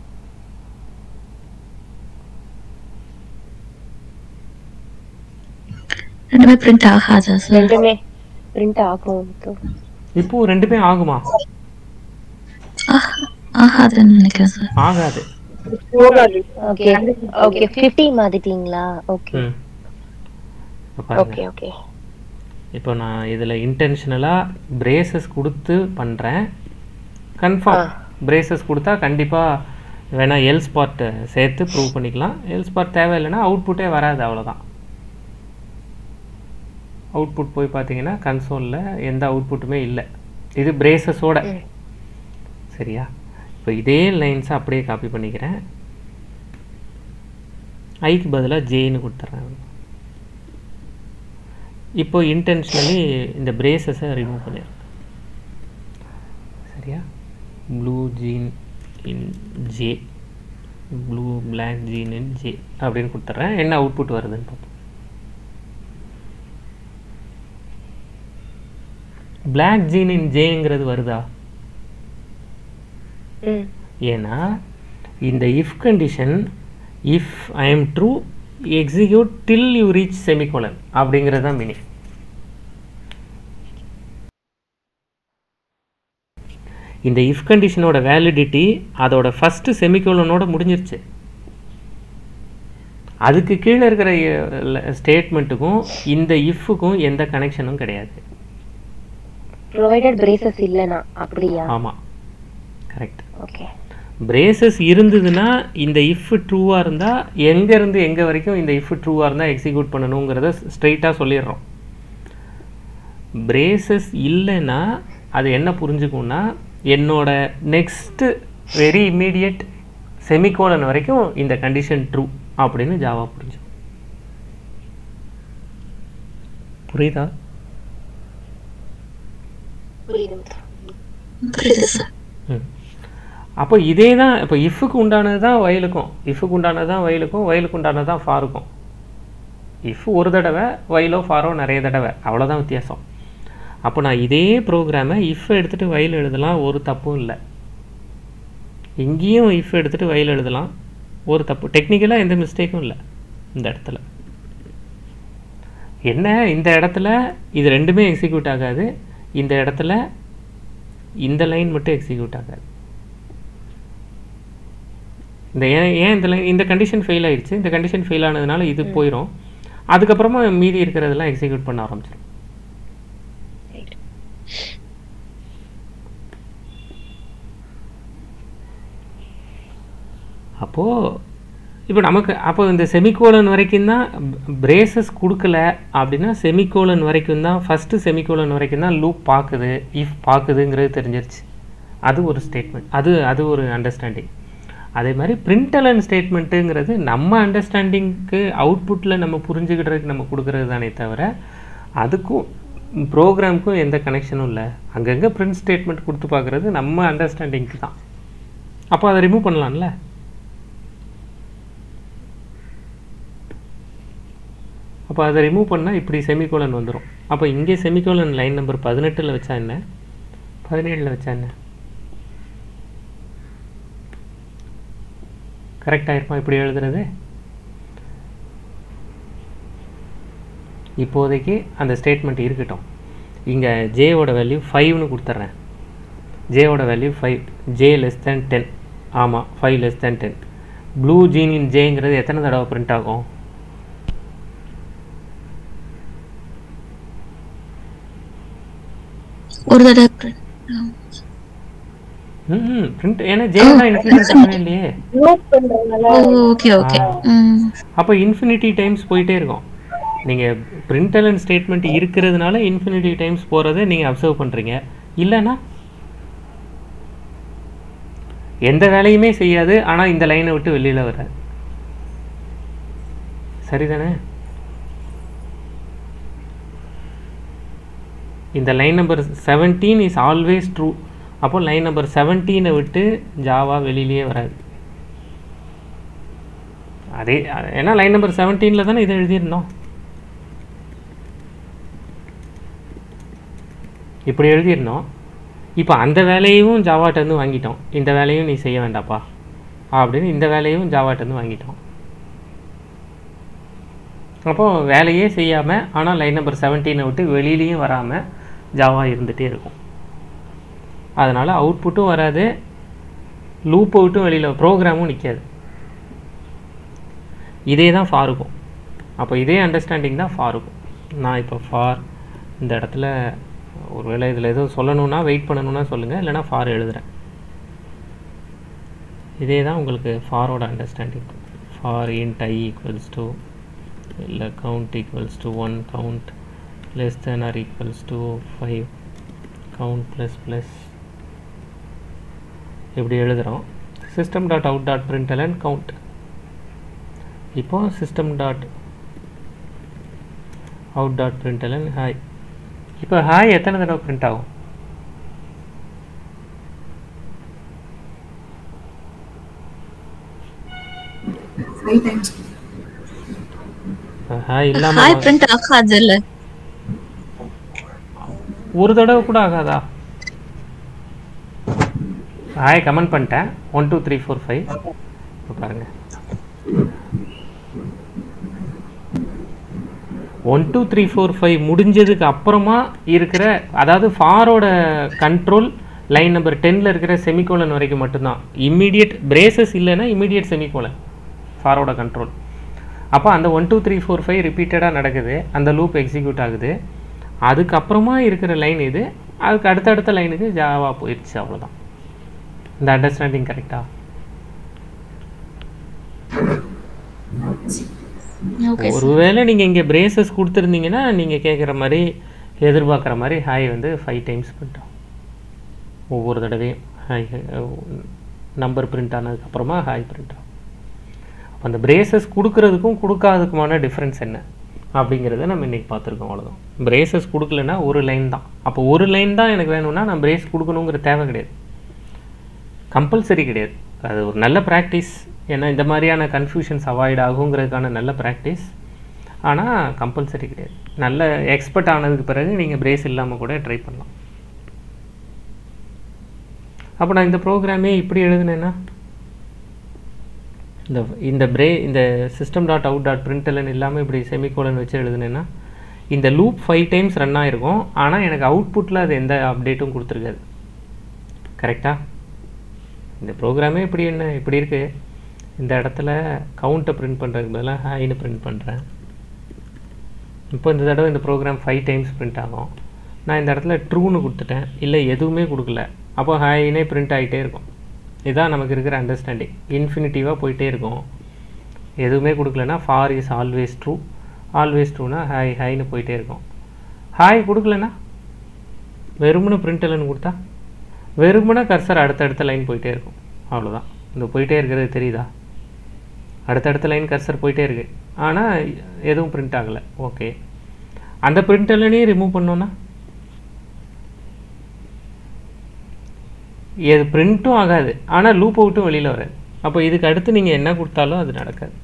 B: ரெண்டுமே பிரிண்ட் ஆகாதா சார்
C: ரெண்டுமே பிரிண்ட் ஆகும்
A: இப்போ ரெண்டுமே ஆகுமா
B: ஆகாதுன்னு நினைக்கிறேன் சார்
A: ஆகாது
D: போகாது
C: ஓகே ஓகே 50 மாத்திட்டீங்களா ஓகே
A: ம் இப்போ பாருங்க
C: ஓகே ஓகே
A: இப்போ நான் இதில் இன்டென்ஷனலாக பிரேசஸ் கொடுத்து பண்ணுறேன் கன்ஃபார்ம் பிரேசஸ் கொடுத்தா கண்டிப்பாக வேணா எல் ஸ்பாட் சேர்த்து ப்ரூவ் பண்ணிக்கலாம் எல் ஸ்பாட் தேவையில்லைன்னா அவுட்புட்டே வராது அவ்வளோதான் அவுட்புட் போய் பார்த்தீங்கன்னா கன்சோலில் எந்த அவுட்புட்டுமே இல்லை இது பிரேசஸோட சரியா இப்போ இதே லைன்ஸை அப்படியே காப்பி பண்ணிக்கிறேன் ஐக்கு பதிலாக ஜேன்னு கொடுத்துட்றேன் இப்போ இன்டென்ஷனலி இந்த பிரேசஸை ரிமூவ் பண்ணிடுறேன் சரியா blue jean in J blue black jean in J அப்படின்னு கொடுத்துட்றேன் என்ன அவுட்புட் வருதுன்னு பார்ப்போம் பிளாக் ஜீன் இன் ஜேங்கிறது வருதா
C: ம்
A: ஏன்னா இந்த if condition if I am true execute till you reach semicolon அப்படிங்கிறது தான் மீனிங் இந்த இஃப் கண்டிஷனோட வேலிடிட்டி அதோட ஃபஸ்ட்டு செமிகோலனோட முடிஞ்சிருச்சு அதுக்கு கீழே இருக்கிற ஸ்டேட்மெண்ட்டுக்கும் இந்த இஃப்க்கும் எந்த கனெக்ஷனும் கிடையாது
C: ப்ரொவைடட் பிரேசஸ் இல்லனா அப்படியா
A: ஆமாம் கரெக்ட்
C: ஓகே
A: பிரேசஸ் இருந்ததுன்னா இந்த இஃப் ட்ரூவாக இருந்தால் எங்கேருந்து எங்கே வரைக்கும் இந்த இஃப் ட்ரூவாக இருந்தால் எக்ஸிக்யூட் பண்ணணுங்கிறத ஸ்ட்ரைட்டாக சொல்லிடுறோம் பிரேசஸ் இல்லைன்னா அது என்ன புரிஞ்சுக்கும்னா என்னோட நெக்ஸ்ட்டு வெரி இம்மீடியட் செமிகோலன் வரைக்கும் இந்த கண்டிஷன் ட்ரூ அப்படின்னு ஜாவா புரிஞ்சுக்கும் புரியுதா
C: புரியுது
B: புரியுது சார்
A: ம் அப்போ இதே தான் இப்போ இஃப்க்கு உண்டானது தான் வயலுக்கும் இஃப்க்கு உண்டானது தான் வயலுக்கும் வயலுக்கு உண்டானது தான் ஃபாருக்கும் இஃப் ஒரு தடவை வயலோ ஃபாரோ நிறைய தடவை அவ்வளோதான் வித்தியாசம் அப்போ நான் இதே ப்ரோக்ராமை இஃப் எடுத்துகிட்டு வயல் எழுதலாம் ஒரு தப்பும் இல்லை இங்கேயும் இஃப் எடுத்துகிட்டு வயல் எழுதலாம் ஒரு தப்பு டெக்னிக்கலாக எந்த மிஸ்டேக்கும் இல்லை இந்த இடத்துல என்ன இந்த இடத்துல இது ரெண்டுமே எக்ஸிக்யூட் ஆகாது இந்த இடத்துல இந்த லைன் மட்டும் எக்ஸிக்யூட் ஆகாது இந்த ஏன் ஏன் இந்த லைன் இந்த கண்டிஷன் ஃபெயில் ஆயிடுச்சு இந்த கண்டிஷன் ஃபெயில் ஆனதுனால இது போயிடும் அதுக்கப்புறமா மீதி இருக்கிறதெல்லாம் எக்ஸிக்யூட் பண்ண ஆரம்பிச்சிடும் அப்போது இப்போ நமக்கு அப்போ இந்த செமிகோலன் வரைக்கும் தான் பிரேசஸ் கொடுக்கல அப்படின்னா செமிகோலன் வரைக்கும் தான் ஃபஸ்ட்டு செமிகோலன் வரைக்கும் தான் லூப் பார்க்குது இஃப் பார்க்குதுங்கிறது தெரிஞ்சிருச்சு அது ஒரு ஸ்டேட்மெண்ட் அது அது ஒரு அண்டர்ஸ்டாண்டிங் அதே மாதிரி பிரிண்டலன் ஸ்டேட்மெண்ட்டுங்கிறது நம்ம அண்டர்ஸ்டாண்டிங்க்கு அவுட்புட்டில் நம்ம புரிஞ்சுக்கிட்டதுக்கு நம்ம கொடுக்குறது தானே தவிர அதுக்கும் ப்ரோக்ராமுக்கும் எந்த கனெக்ஷனும் இல்லை அங்கங்கே பிரிண்ட் ஸ்டேட்மெண்ட் கொடுத்து பார்க்குறது நம்ம அண்டர்ஸ்டாண்டிங்க்கு தான் அப்போ அதை ரிமூவ் பண்ணலாம்ல அப்போ அதை ரிமூவ் பண்ணால் இப்படி செமிகோலன் வந்துடும் அப்போ இங்கே செமிகோலன் லைன் நம்பர் பதினெட்டில் வச்சா என்ன பதினேழில் வச்சா என்ன கரெக்டாக இருப்பா இப்படி எழுதுறது இப்போதைக்கு அந்த ஸ்டேட்மெண்ட் இருக்கட்டும் இங்கே ஜேவோட வேல்யூ ஃபைவ்னு கொடுத்துட்றேன் ஜேவோட value five J less than ten ஆமாம் five less than ten blue jean in ஜேங்கிறது எத்தனை தடவை பிரிண்ட் ஆகும்
B: ஒரு தடவை print.
A: ம் பிரிண்ட் ஏன்னா ஜே தான் இன்ஃபினிட்டி பண்ணவே இல்லையே
C: லூப் பண்றதுனால
B: ஓ ஓகே ஓகே ம்
A: அப்போ இன்ஃபினிட்டி டைம்ஸ் போயிட்டே இருக்கும் நீங்கள் பிரிண்டலன் ஸ்டேட்மெண்ட் இருக்கிறதுனால இன்ஃபினிட்டி டைம்ஸ் போகிறத நீங்கள் அப்சர்வ் பண்ணுறீங்க இல்லைன்னா எந்த வேலையுமே செய்யாது ஆனால் இந்த லைனை விட்டு வெளியில் வர சரிதானே இந்த line number seventeen is always true அப்போ லைன் நம்பர் செவன்டீனை விட்டு ஜாவா வெளியிலேயே வராது அதே அது- ஏன்னா லைன் நம்பர் செவன்டீனில் தானே இதை எழுதியிருந்தோம் இப்படி எழுதியிருந்தோம் இப்போ அந்த வேலையும் ஜாவாட்டேருந்து வாங்கிட்டோம் இந்த வேலையும் நீ செய்ய வேண்டாப்பா அப்படின்னு இந்த வேலையும் ஜாவாட்டேருந்து வாங்கிட்டோம் அப்போது வேலையே செய்யாமல் ஆனால் லைன் நம்பர் செவன்டீனை விட்டு வெளியிலையும் வராமல் ஜாவா இருந்துகிட்டே இருக்கும் அதனால் அவுட்புட்டும் வராது லூப்பை விட்டும் வெளியில் ப்ரோக்ராமும் நிற்காது இதே தான் ஃபாருக்கும் அப்போ இதே அண்டர்ஸ்டாண்டிங் தான் ஃபாருக்கும் நான் இப்போ ஃபார் இந்த இடத்துல ஒருவேளை இதில் எதுவும் சொல்லணும்னா வெயிட் பண்ணணும்னா சொல்லுங்கள் இல்லைனா ஃபார் எழுதுகிறேன் இதே தான் உங்களுக்கு ஃபாரோட understanding for int I equals to இல்லை count equals to one count less than or equals to five count plus plus இப்படி எழுதுகிறோம் system dot out dot println count இப்போ system dot out dot println hi இப்போ hi எத்தனை தடவை print ஆகும் hi
B: hi
A: இல்லாமல்
B: print ஆகாது இல்ல
A: ஒரு தடவை கூட ஆகாதா ஹாய் கமெண்ட் பண்ணிட்டேன் one two three four five இப்போ பாருங்கள் one two three four five முடிஞ்சதுக்கு அப்புறமா இருக்கிற அதாவது ஃபாரோட கண்ட்ரோல் லைன் நம்பர் டென்னில் இருக்கிற செமிகோலன் வரைக்கும் மட்டும்தான் இம்மீடியட் பிரேசஸ் இல்லைன்னா இம்மீடியட் செமிகோலன் ஃபாரோட கண்ட்ரோல் அப்போ அந்த one two three four five ரிப்பீட்டடாக நடக்குது அந்த லூப் எக்ஸிக்யூட் ஆகுது அதுக்கப்புறமா இருக்கிற லைன் இது அதுக்கு அடுத்தடுத்த லைனுக்கு ஜாவா போயிடுச்சு அவ்வளோதான் இந்த அண்டர்ஸ்டாண்டிங் கரெக்டா
B: ஓகே
A: ஒருவேளை நீங்கள் இங்கே பிரேசஸ் கொடுத்துருந்தீங்கன்னா நீங்கள் கேட்குற மாதிரி எதிர்பார்க்குற மாதிரி ஹாய் வந்து ஃபைவ் டைம்ஸ் பிரிண்ட் ஆகும் ஒவ்வொரு தடவையும் ஹாய் நம்பர் பிரிண்ட் ஆனதுக்கப்புறமா ஹாய் பிரிண்ட் ஆகும் அப்ப அந்த பிரேசஸ் கொடுக்கறதுக்கும் கொடுக்காததுக்குமான டிஃப்ரென்ஸ் என்ன அப்படிங்கிறத நம்ம இன்றைக்கி பார்த்துருக்கோம் அவ்வளோதான் பிரேசஸ் கொடுக்கலன்னா ஒரு லைன் தான் அப்போ ஒரு லைன் தான் எனக்கு வேணும்னா நான் பிரேஸ் கொடுக்கணுங்கிற தேவை கிடையாது கம்பல்சரி கிடையாது அது ஒரு நல்ல ப்ராக்டிஸ் ஏன்னா இந்த மாதிரியான கன்ஃபியூஷன்ஸ் அவாய்ட் ஆகுங்கிறதுக்கான நல்ல ப்ராக்டிஸ் ஆனால் கம்பல்சரி கிடையாது நல்ல எக்ஸ்பர்ட் ஆனதுக்கு பிறகு நீங்கள் பிரேஸ் இல்லாமல் கூட ட்ரை பண்ணலாம் அப்போ நான் இந்த ப்ரோக்ராமே இப்படி எழுதுனேன்னா இந்த இந்த பிரே இந்த system dot out dot println இல்லாமல் இப்படி செமிகோலன் வச்சு எழுதுனேன்னா இந்த லூப் ஃபைவ் டைம்ஸ் ரன் ஆகிருக்கும் ஆனால் எனக்கு அவுட்புட்டில் அது எந்த அப்டேட்டும் கொடுத்துருக்காது கரெக்டாக இந்த ப்ரோக்ராமே இப்படி என்ன இப்படி இருக்கு இந்த இடத்துல கவுண்ட்டை பிரிண்ட் பண்ணுறதுக்கு பதிலாக ஹாய்னு பிரிண்ட் பண்ணுறேன் இப்போ இந்த தடவை இந்த ப்ரோக்ராம் ஃபைவ் டைம்ஸ் பிரிண்ட் ஆகும் நான் இந்த இடத்துல ட்ரூன்னு கொடுத்துட்டேன் இல்லை எதுவுமே கொடுக்கல அப்போ ஹாய்னே பிரிண்ட் ஆகிட்டே இருக்கும் இதுதான் நமக்கு இருக்கிற அண்டர்ஸ்டாண்டிங் இன்ஃபினிட்டிவாக போயிட்டே இருக்கும் எதுவுமே கொடுக்கலனா for is always true always ட்ரூனா ஹாய் ஹாய்னு போயிட்டே இருக்கும் ஹாய் கொடுக்கலனா வெறுமனே பிரிண்டலன்னு கொடுத்தா வெறுமனே கர்சர் அடுத்தடுத்த லைன் போயிட்டே இருக்கும் அவ்வளோதான் இந்த போயிட்டே இருக்கிறது தெரியுதா அடுத்தடுத்த லைன் கர்சர் போயிட்டே இருக்கு ஆனால் எதுவும் பிரிண்ட் ஆகலை ஓகே அந்த பிரிண்டலனையும் ரிமூவ் பண்ணோன்னா எது பிரிண்ட்டும் ஆகாது ஆனால் லூப்பை விட்டும் வெளியில் வராது அப்போ இதுக்கு அடுத்து நீங்கள் என்ன கொடுத்தாலும் அது நடக்காது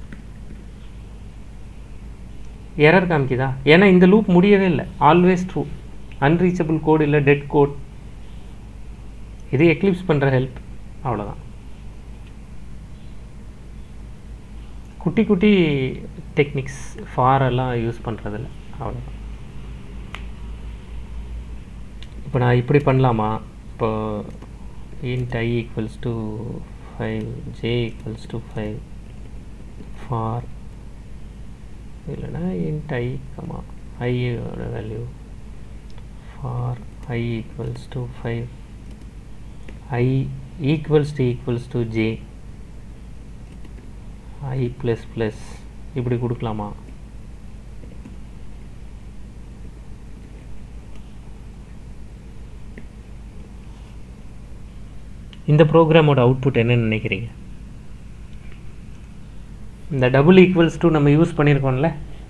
A: எரர் காமிக்குதா ஏன்னா இந்த லூப் முடியவே இல்லை ஆல்வேஸ் ட்ரூ அன்ரீச்சபிள் கோட் இல்லை டெட் கோட் இது எக்லிப்ஸ் பண்ணுற ஹெல்ப் அவ்வளோதான் குட்டி குட்டி டெக்னிக்ஸ் ஃபாரெல்லாம் யூஸ் பண்ணுறதில்ல அவ்வளோதான் இப்போ நான் இப்படி பண்ணலாமா இப்போ int i equals to 5 j equals to 5 for இல்லைனா int i கமா i ஓட வேல்யூ for i equals to 5 i equals to equals to j i plus plus இப்படி கொடுக்கலாமா இந்த ப்ரோக்ராமோட அவுட்புட் என்னன்னு நினைக்கிறீங்க இந்த டபுள் ஈக்குவல்ஸ் டு நம்ம யூஸ் பண்ணியிருக்கோம்ல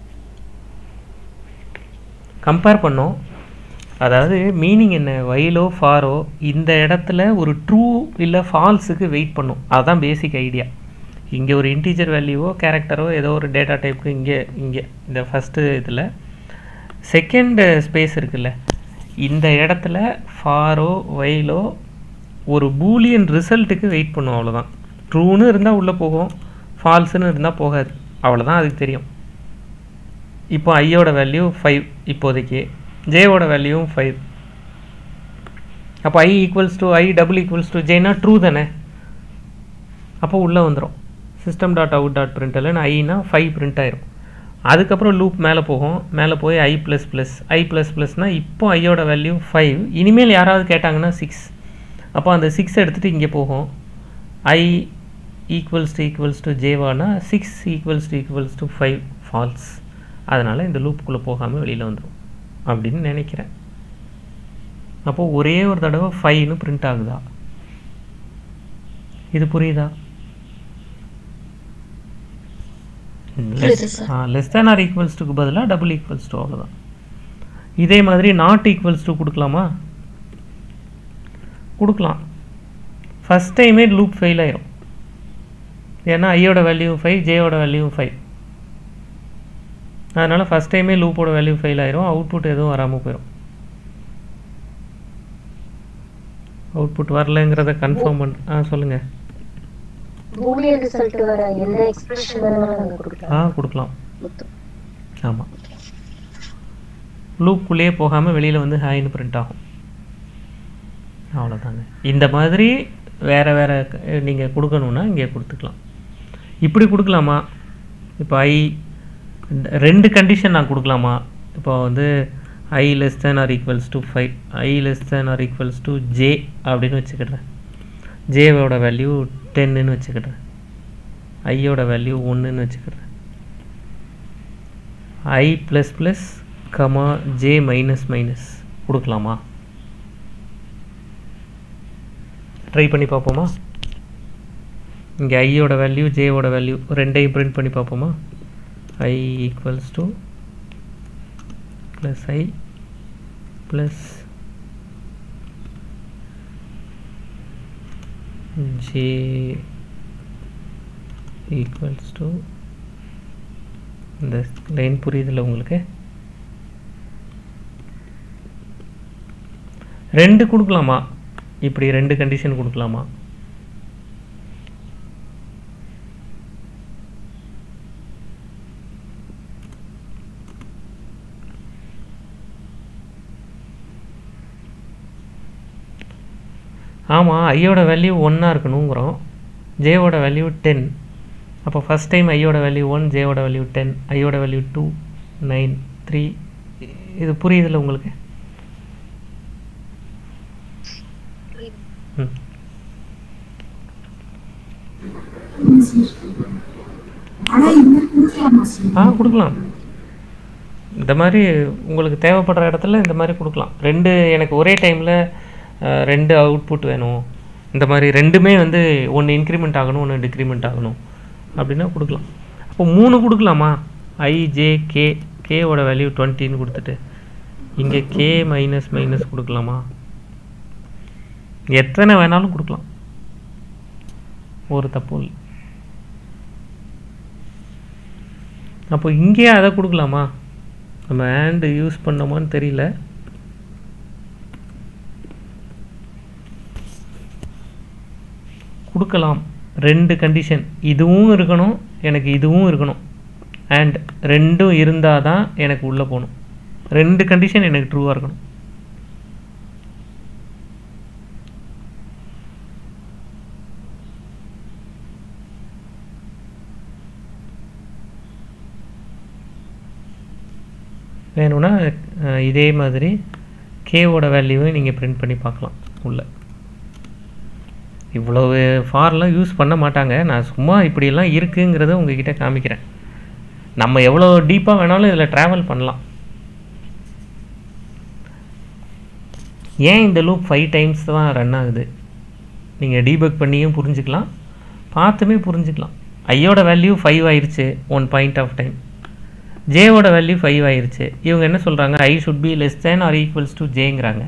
A: கம்பேர் பண்ணோம் அதாவது மீனிங் என்ன வைலோ ஃபாரோ இந்த இடத்துல ஒரு ட்ரூ இல்லை ஃபால்ஸுக்கு வெயிட் பண்ணும் அதுதான் பேசிக் ஐடியா இங்கே ஒரு இன்டீஜர் வேல்யூவோ கேரக்டரோ ஏதோ ஒரு டேட்டா டைப்புக்கு இங்கே இங்கே இந்த ஃபஸ்ட்டு இதில் செகண்ட் ஸ்பேஸ் இருக்குல்ல இந்த இடத்துல ஃபாரோ வைலோ ஒரு பூலியன் ரிசல்ட்டுக்கு வெயிட் பண்ணும் அவ்வளோதான் ட்ரூன்னு இருந்தால் உள்ளே போகும் ஃபால்ஸுன்னு இருந்தால் போகாது அவ்வளோதான் அதுக்கு தெரியும் இப்போ ஐயோட வேல்யூ ஃபைவ் இப்போதைக்கு ஜேவோட வேல்யூவும் ஃபைவ் அப்போ I equals to I double equals to ஜேனா ட்ரூ தானே அப்போ உள்ளே வந்துடும் system dot out dot println ஐனா ஃபைவ் பிரிண்ட் ஆயிரும் அதுக்கப்புறம் லூப் மேலே போகும் மேலே போய் I plus plus I plus ப்ளஸ்னால் இப்போ ஐயோட வேல்யூ ஃபைவ் இனிமேல் யாராவது கேட்டாங்கன்னா சிக்ஸ் அப்போ அந்த சிக்ஸ் எடுத்துகிட்டு இங்கே போகும் I equals to equals to ஜேவானா six equals to equals to five false அதனால் இந்த லூப்புக்குள்ளே போகாமல் வெளியில் வந்துடும் அப்படின்னு நினைக்கிறேன் அப்போது ஒரே ஒரு தடவை ஃபைவ்னு பிரிண்ட் ஆகுதா இது புரியுதா
B: புரியுது sir.
A: Less than or equals டுக்கு பதிலாக டபுள் ஈக்குவல்ஸ் டு அவ்வளோதான் இதே மாதிரி நாட் ஈக்குவல்ஸ் டு கொடுக்கலாமா கொடுக்கலாம் ஃபஸ்ட் டைமே லூப் ஃபெயில் ஆயிரும் ஏன்னா ஐயோட வேல்யூ ஃபைவ் ஜேயோட வேல்யூ ஃபைவ் அதனால் ஃபஸ்ட் டைமே லூப்போட வேல்யூ ஃபெயில் ஆயிரும் அவுட்புட் எதுவும் வராமல் போயிடும் அவுட்புட் வரலங்கிறத கன்ஃபார்ம் பண்ண ஆ சொல்லுங்கள்
C: பூலியன் ரிசல்ட் வர எந்த எக்ஸ்பிரஷன் வேணாலும் நாங்க கொடுக்கலாம்
A: ஆ கொடுக்கலாம்
C: மொத்தம்.
A: ஆமாம் லூப்புக்குள்ளேயே போகாமல் வெளியில் வந்து ஹாய்னு பிரிண்ட் ஆகும் அவ்வளோதாங்க இந்த மாதிரி வேறு வேறு நீங்கள் கொடுக்கணுன்னா இங்கே கொடுத்துக்கலாம் இப்படி கொடுக்கலாமா இப்போ ஐ ரெண்டு கண்டிஷன் நான் கொடுக்கலாமா இப்போ வந்து I less than or equals to five I less than or equals to J அப்படின்னு வச்சுக்கிடுறேன் ஜேவோட வேல்யூ டென்னுன்னு வச்சுக்கிடுறேன் ஐயோட வேல்யூ ஒன்றுன்னு வச்சுக்கிடுறேன் I plus plus comma J minus minus கொடுக்கலாமா ட்ரை பண்ணி பார்ப்போமா இங்கே ஐயோட வேல்யூ ஜேவோட வேல்யூ ரெண்டையும் பிரிண்ட் பண்ணி பார்ப்போமா I equals to plus I plus J equals to இந்த லைன் புரியுதுல்ல உங்களுக்கு ரெண்டு கொடுக்கலாமா இப்படி ரெண்டு கண்டிஷன் கொடுக்கலாமா ஆமாம் ஐயோட வேல்யூ ஒன்றா இருக்கணுங்கிறோம் ஜேவோட வேல்யூ டென் அப்போ ஃபஸ்ட் டைம் ஐயோட வேல்யூ ஒன் ஜேவோட வேல்யூ டென் ஐயோட வேல்யூ டூ நைன் த்ரீ இது புரியுதுல்ல உங்களுக்கு ம் ஆ கொடுக்கலாம் இந்த மாதிரி உங்களுக்கு தேவைப்படுற இடத்துல இந்த மாதிரி கொடுக்கலாம் ரெண்டு எனக்கு ஒரே டைமில் ரெண்டு அவுட்புட் வேணும் இந்த மாதிரி ரெண்டுமே வந்து ஒன்று இன்க்ரிமெண்ட் ஆகணும் ஒன்று டிக்ரிமெண்ட் ஆகணும் அப்படின்னா கொடுக்கலாம் அப்போ மூணு கொடுக்கலாமா ஐ ஜே கே கேவோட வேல்யூ டுவெண்ட்டின்னு கொடுத்துட்டு இங்கே கே மைனஸ் மைனஸ் கொடுக்கலாமா எத்தனை வேணாலும் கொடுக்கலாம் ஒரு தப்பு இல்லை அப்போ இங்கேயே அதை கொடுக்கலாமா நம்ம ஹேண்டு யூஸ் பண்ணோமான்னு தெரியல கொடுக்கலாம் ரெண்டு கண்டிஷன் இதுவும் இருக்கணும் எனக்கு இதுவும் இருக்கணும் அண்ட் ரெண்டும் இருந்தால் தான் எனக்கு உள்ளே போகணும் ரெண்டு கண்டிஷன் எனக்கு ட்ரூவாக இருக்கணும் வேணும்னா அஹ், இதே மாதிரி கேவோட வேல்யூவை நீங்கள் பிரிண்ட் பண்ணி பார்க்கலாம் உள்ள இவ்வளவு ஃபார்லாம் யூஸ் பண்ண மாட்டாங்க நான் சும்மா இப்படியெல்லாம் இருக்குங்கிறத உங்ககிட்ட காமிக்கிறேன் நம்ம எவ்வளோ டீப்பாக வேணாலும் இதில் ட்ராவல் பண்ணலாம் ஏன் இந்த லூப் ஃபைவ் டைம்ஸ் தான் ரன் ஆகுது நீங்கள் டீபக் பண்ணியும் புரிஞ்சுக்கலாம் பார்த்துமே புரிஞ்சுக்கலாம் ஐயோட வேல்யூ ஃபைவ் ஆயிருச்சு ஒன் பாயிண்ட் ஆஃப் டைம் ஜேவோட வேல்யூ ஃபைவ் ஆயிருச்சு இவங்க என்ன சொல்கிறாங்க I should be less than or equals to ஜேங்கிறாங்க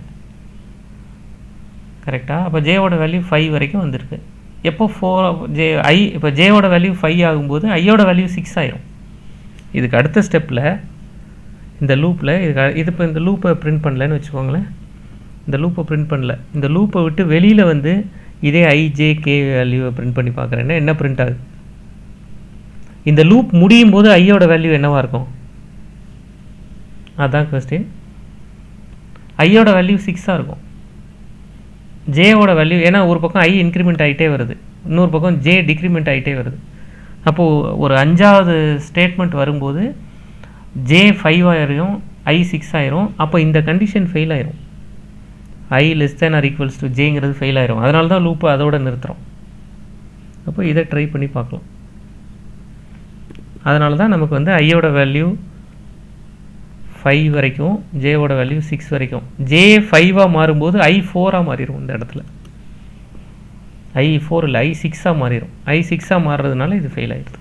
A: கரெக்டாக அப்போ ஜேவோட வேல்யூ ஃபைவ் வரைக்கும் வந்திருக்கு எப்போ ஃபோர் ஜே ஐ இப்போ ஜேவோட வேல்யூ ஃபைவ் ஆகும்போது ஐயோட வேல்யூ சிக்ஸ் ஆயிரும் இதுக்கு அடுத்த ஸ்டெப்பில் இந்த லூப்பில் இதுக்கு அ- இது இப்போ இந்த லூப்பை பிரிண்ட் பண்ணலன்னு வச்சுக்கோங்களேன் இந்த லூப்பை பிரிண்ட் பண்ணல இந்த லூப்பை விட்டு வெளியில் வந்து இதே ஐ ஜே கே வேல்யூவை பிரிண்ட் பண்ணி பார்க்குறேன்னா என்ன பிரிண்ட் ஆகுது இந்த லூப் முடியும் போது ஐயோட வேல்யூ என்னவா இருக்கும் அதான் கொஸ்டின் ஐயோட வேல்யூ சிக்ஸாக இருக்கும் ஜேவோட வேல்யூ ஏன்னா ஒரு பக்கம் ஐ இன்க்ரிமெண்ட் ஆகிட்டே வருது இன்னொரு பக்கம் ஜே டிக்ரிமெண்ட் ஆகிட்டே வருது அப்போது ஒரு அஞ்சாவது ஸ்டேட்மெண்ட் வரும்போது ஜே ஃபைவ் ஆயிரும் ஐ சிக்ஸ் ஆயிரும் அப்போ இந்த கண்டிஷன் ஃபெயில் ஆயிரும் I less than or equals to ஜேங்கிறது ஃபெயில் ஆயிரும் அதனால தான் லூப்பை அதோட நிறுத்துகிறோம் அப்போ இதை ட்ரை பண்ணி பார்க்கலாம் அதனால தான் நமக்கு வந்து ஐயோட வேல்யூ ஃபைவ் வரைக்கும் ஜேவோட வேல்யூ சிக்ஸ் வரைக்கும் ஜே ஃபைவாக மாறும்போது ஐ ஃபோராக மாறிடும் இந்த இடத்துல ஐ ஃபோர் இல்லை ஐ சிக்ஸாக மாறிடும் ஐ சிக்ஸாக மாறுறதுனால இது ஃபெயில் ஆயிடுது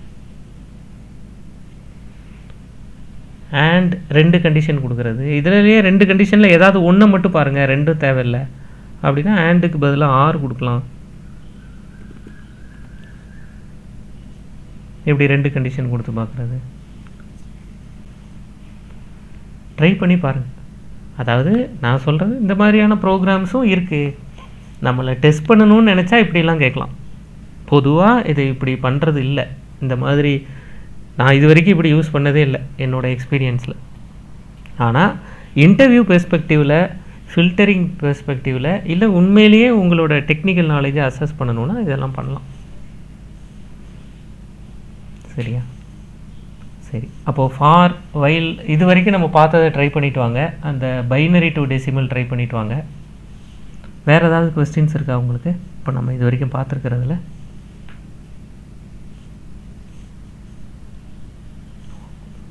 A: அண்ட் ரெண்டு கண்டிஷன் கொடுக்குறது இதுலயே ரெண்டு கண்டிஷனில் ஏதாவது ஒன்று மட்டும் பாருங்கள் ரெண்டும் தேவையில்லை அப்படின்னா ஆண்டுக்கு பதிலாக ஆர் கொடுக்கலாம் எப்படி ரெண்டு கண்டிஷன் கொடுத்து பார்க்குறது ட்ரை பண்ணி பாருங்கள் அதாவது நான் சொல்கிறது இந்த மாதிரியான ப்ரோக்ராம்ஸும் இருக்குது நம்மளை டெஸ்ட் பண்ணணும்னு நினச்சா இப்படிலாம் கேட்கலாம் பொதுவாக இது இப்படி பண்ணுறது இல்லை இந்த மாதிரி நான் இது வரைக்கும் இப்படி யூஸ் பண்ணதே இல்லை என்னோட எக்ஸ்பீரியன்ஸில் ஆனால் இன்டர்வியூ பெர்ஸ்பெக்டிவில் ஃபில்டரிங் பெர்ஸ்பெக்டிவில் இல்லை உண்மையிலேயே உங்களோட டெக்னிக்கல் நாலேஜை அசஸ் பண்ணணும்னா இதெல்லாம் பண்ணலாம் சரியா சரி அப்போது ஃபார் வைல் இது வரைக்கும் நம்ம பார்த்ததை ட்ரை பண்ணிட்டு வாங்க அந்த பைனரி டு டெசிமல் ட்ரை பண்ணிட்டு வாங்க வேறு ஏதாவது கொஸ்டின்ஸ் இருக்கா உங்களுக்கு இப்போ நம்ம இது வரைக்கும் பார்த்துருக்கிறதுல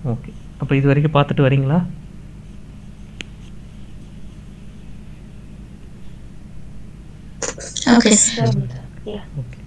A: ஓகே அப்போ இது வரைக்கும் பார்த்துட்டு வரீங்களா
B: ஓகே
C: Done. Yeah.
A: ஓகே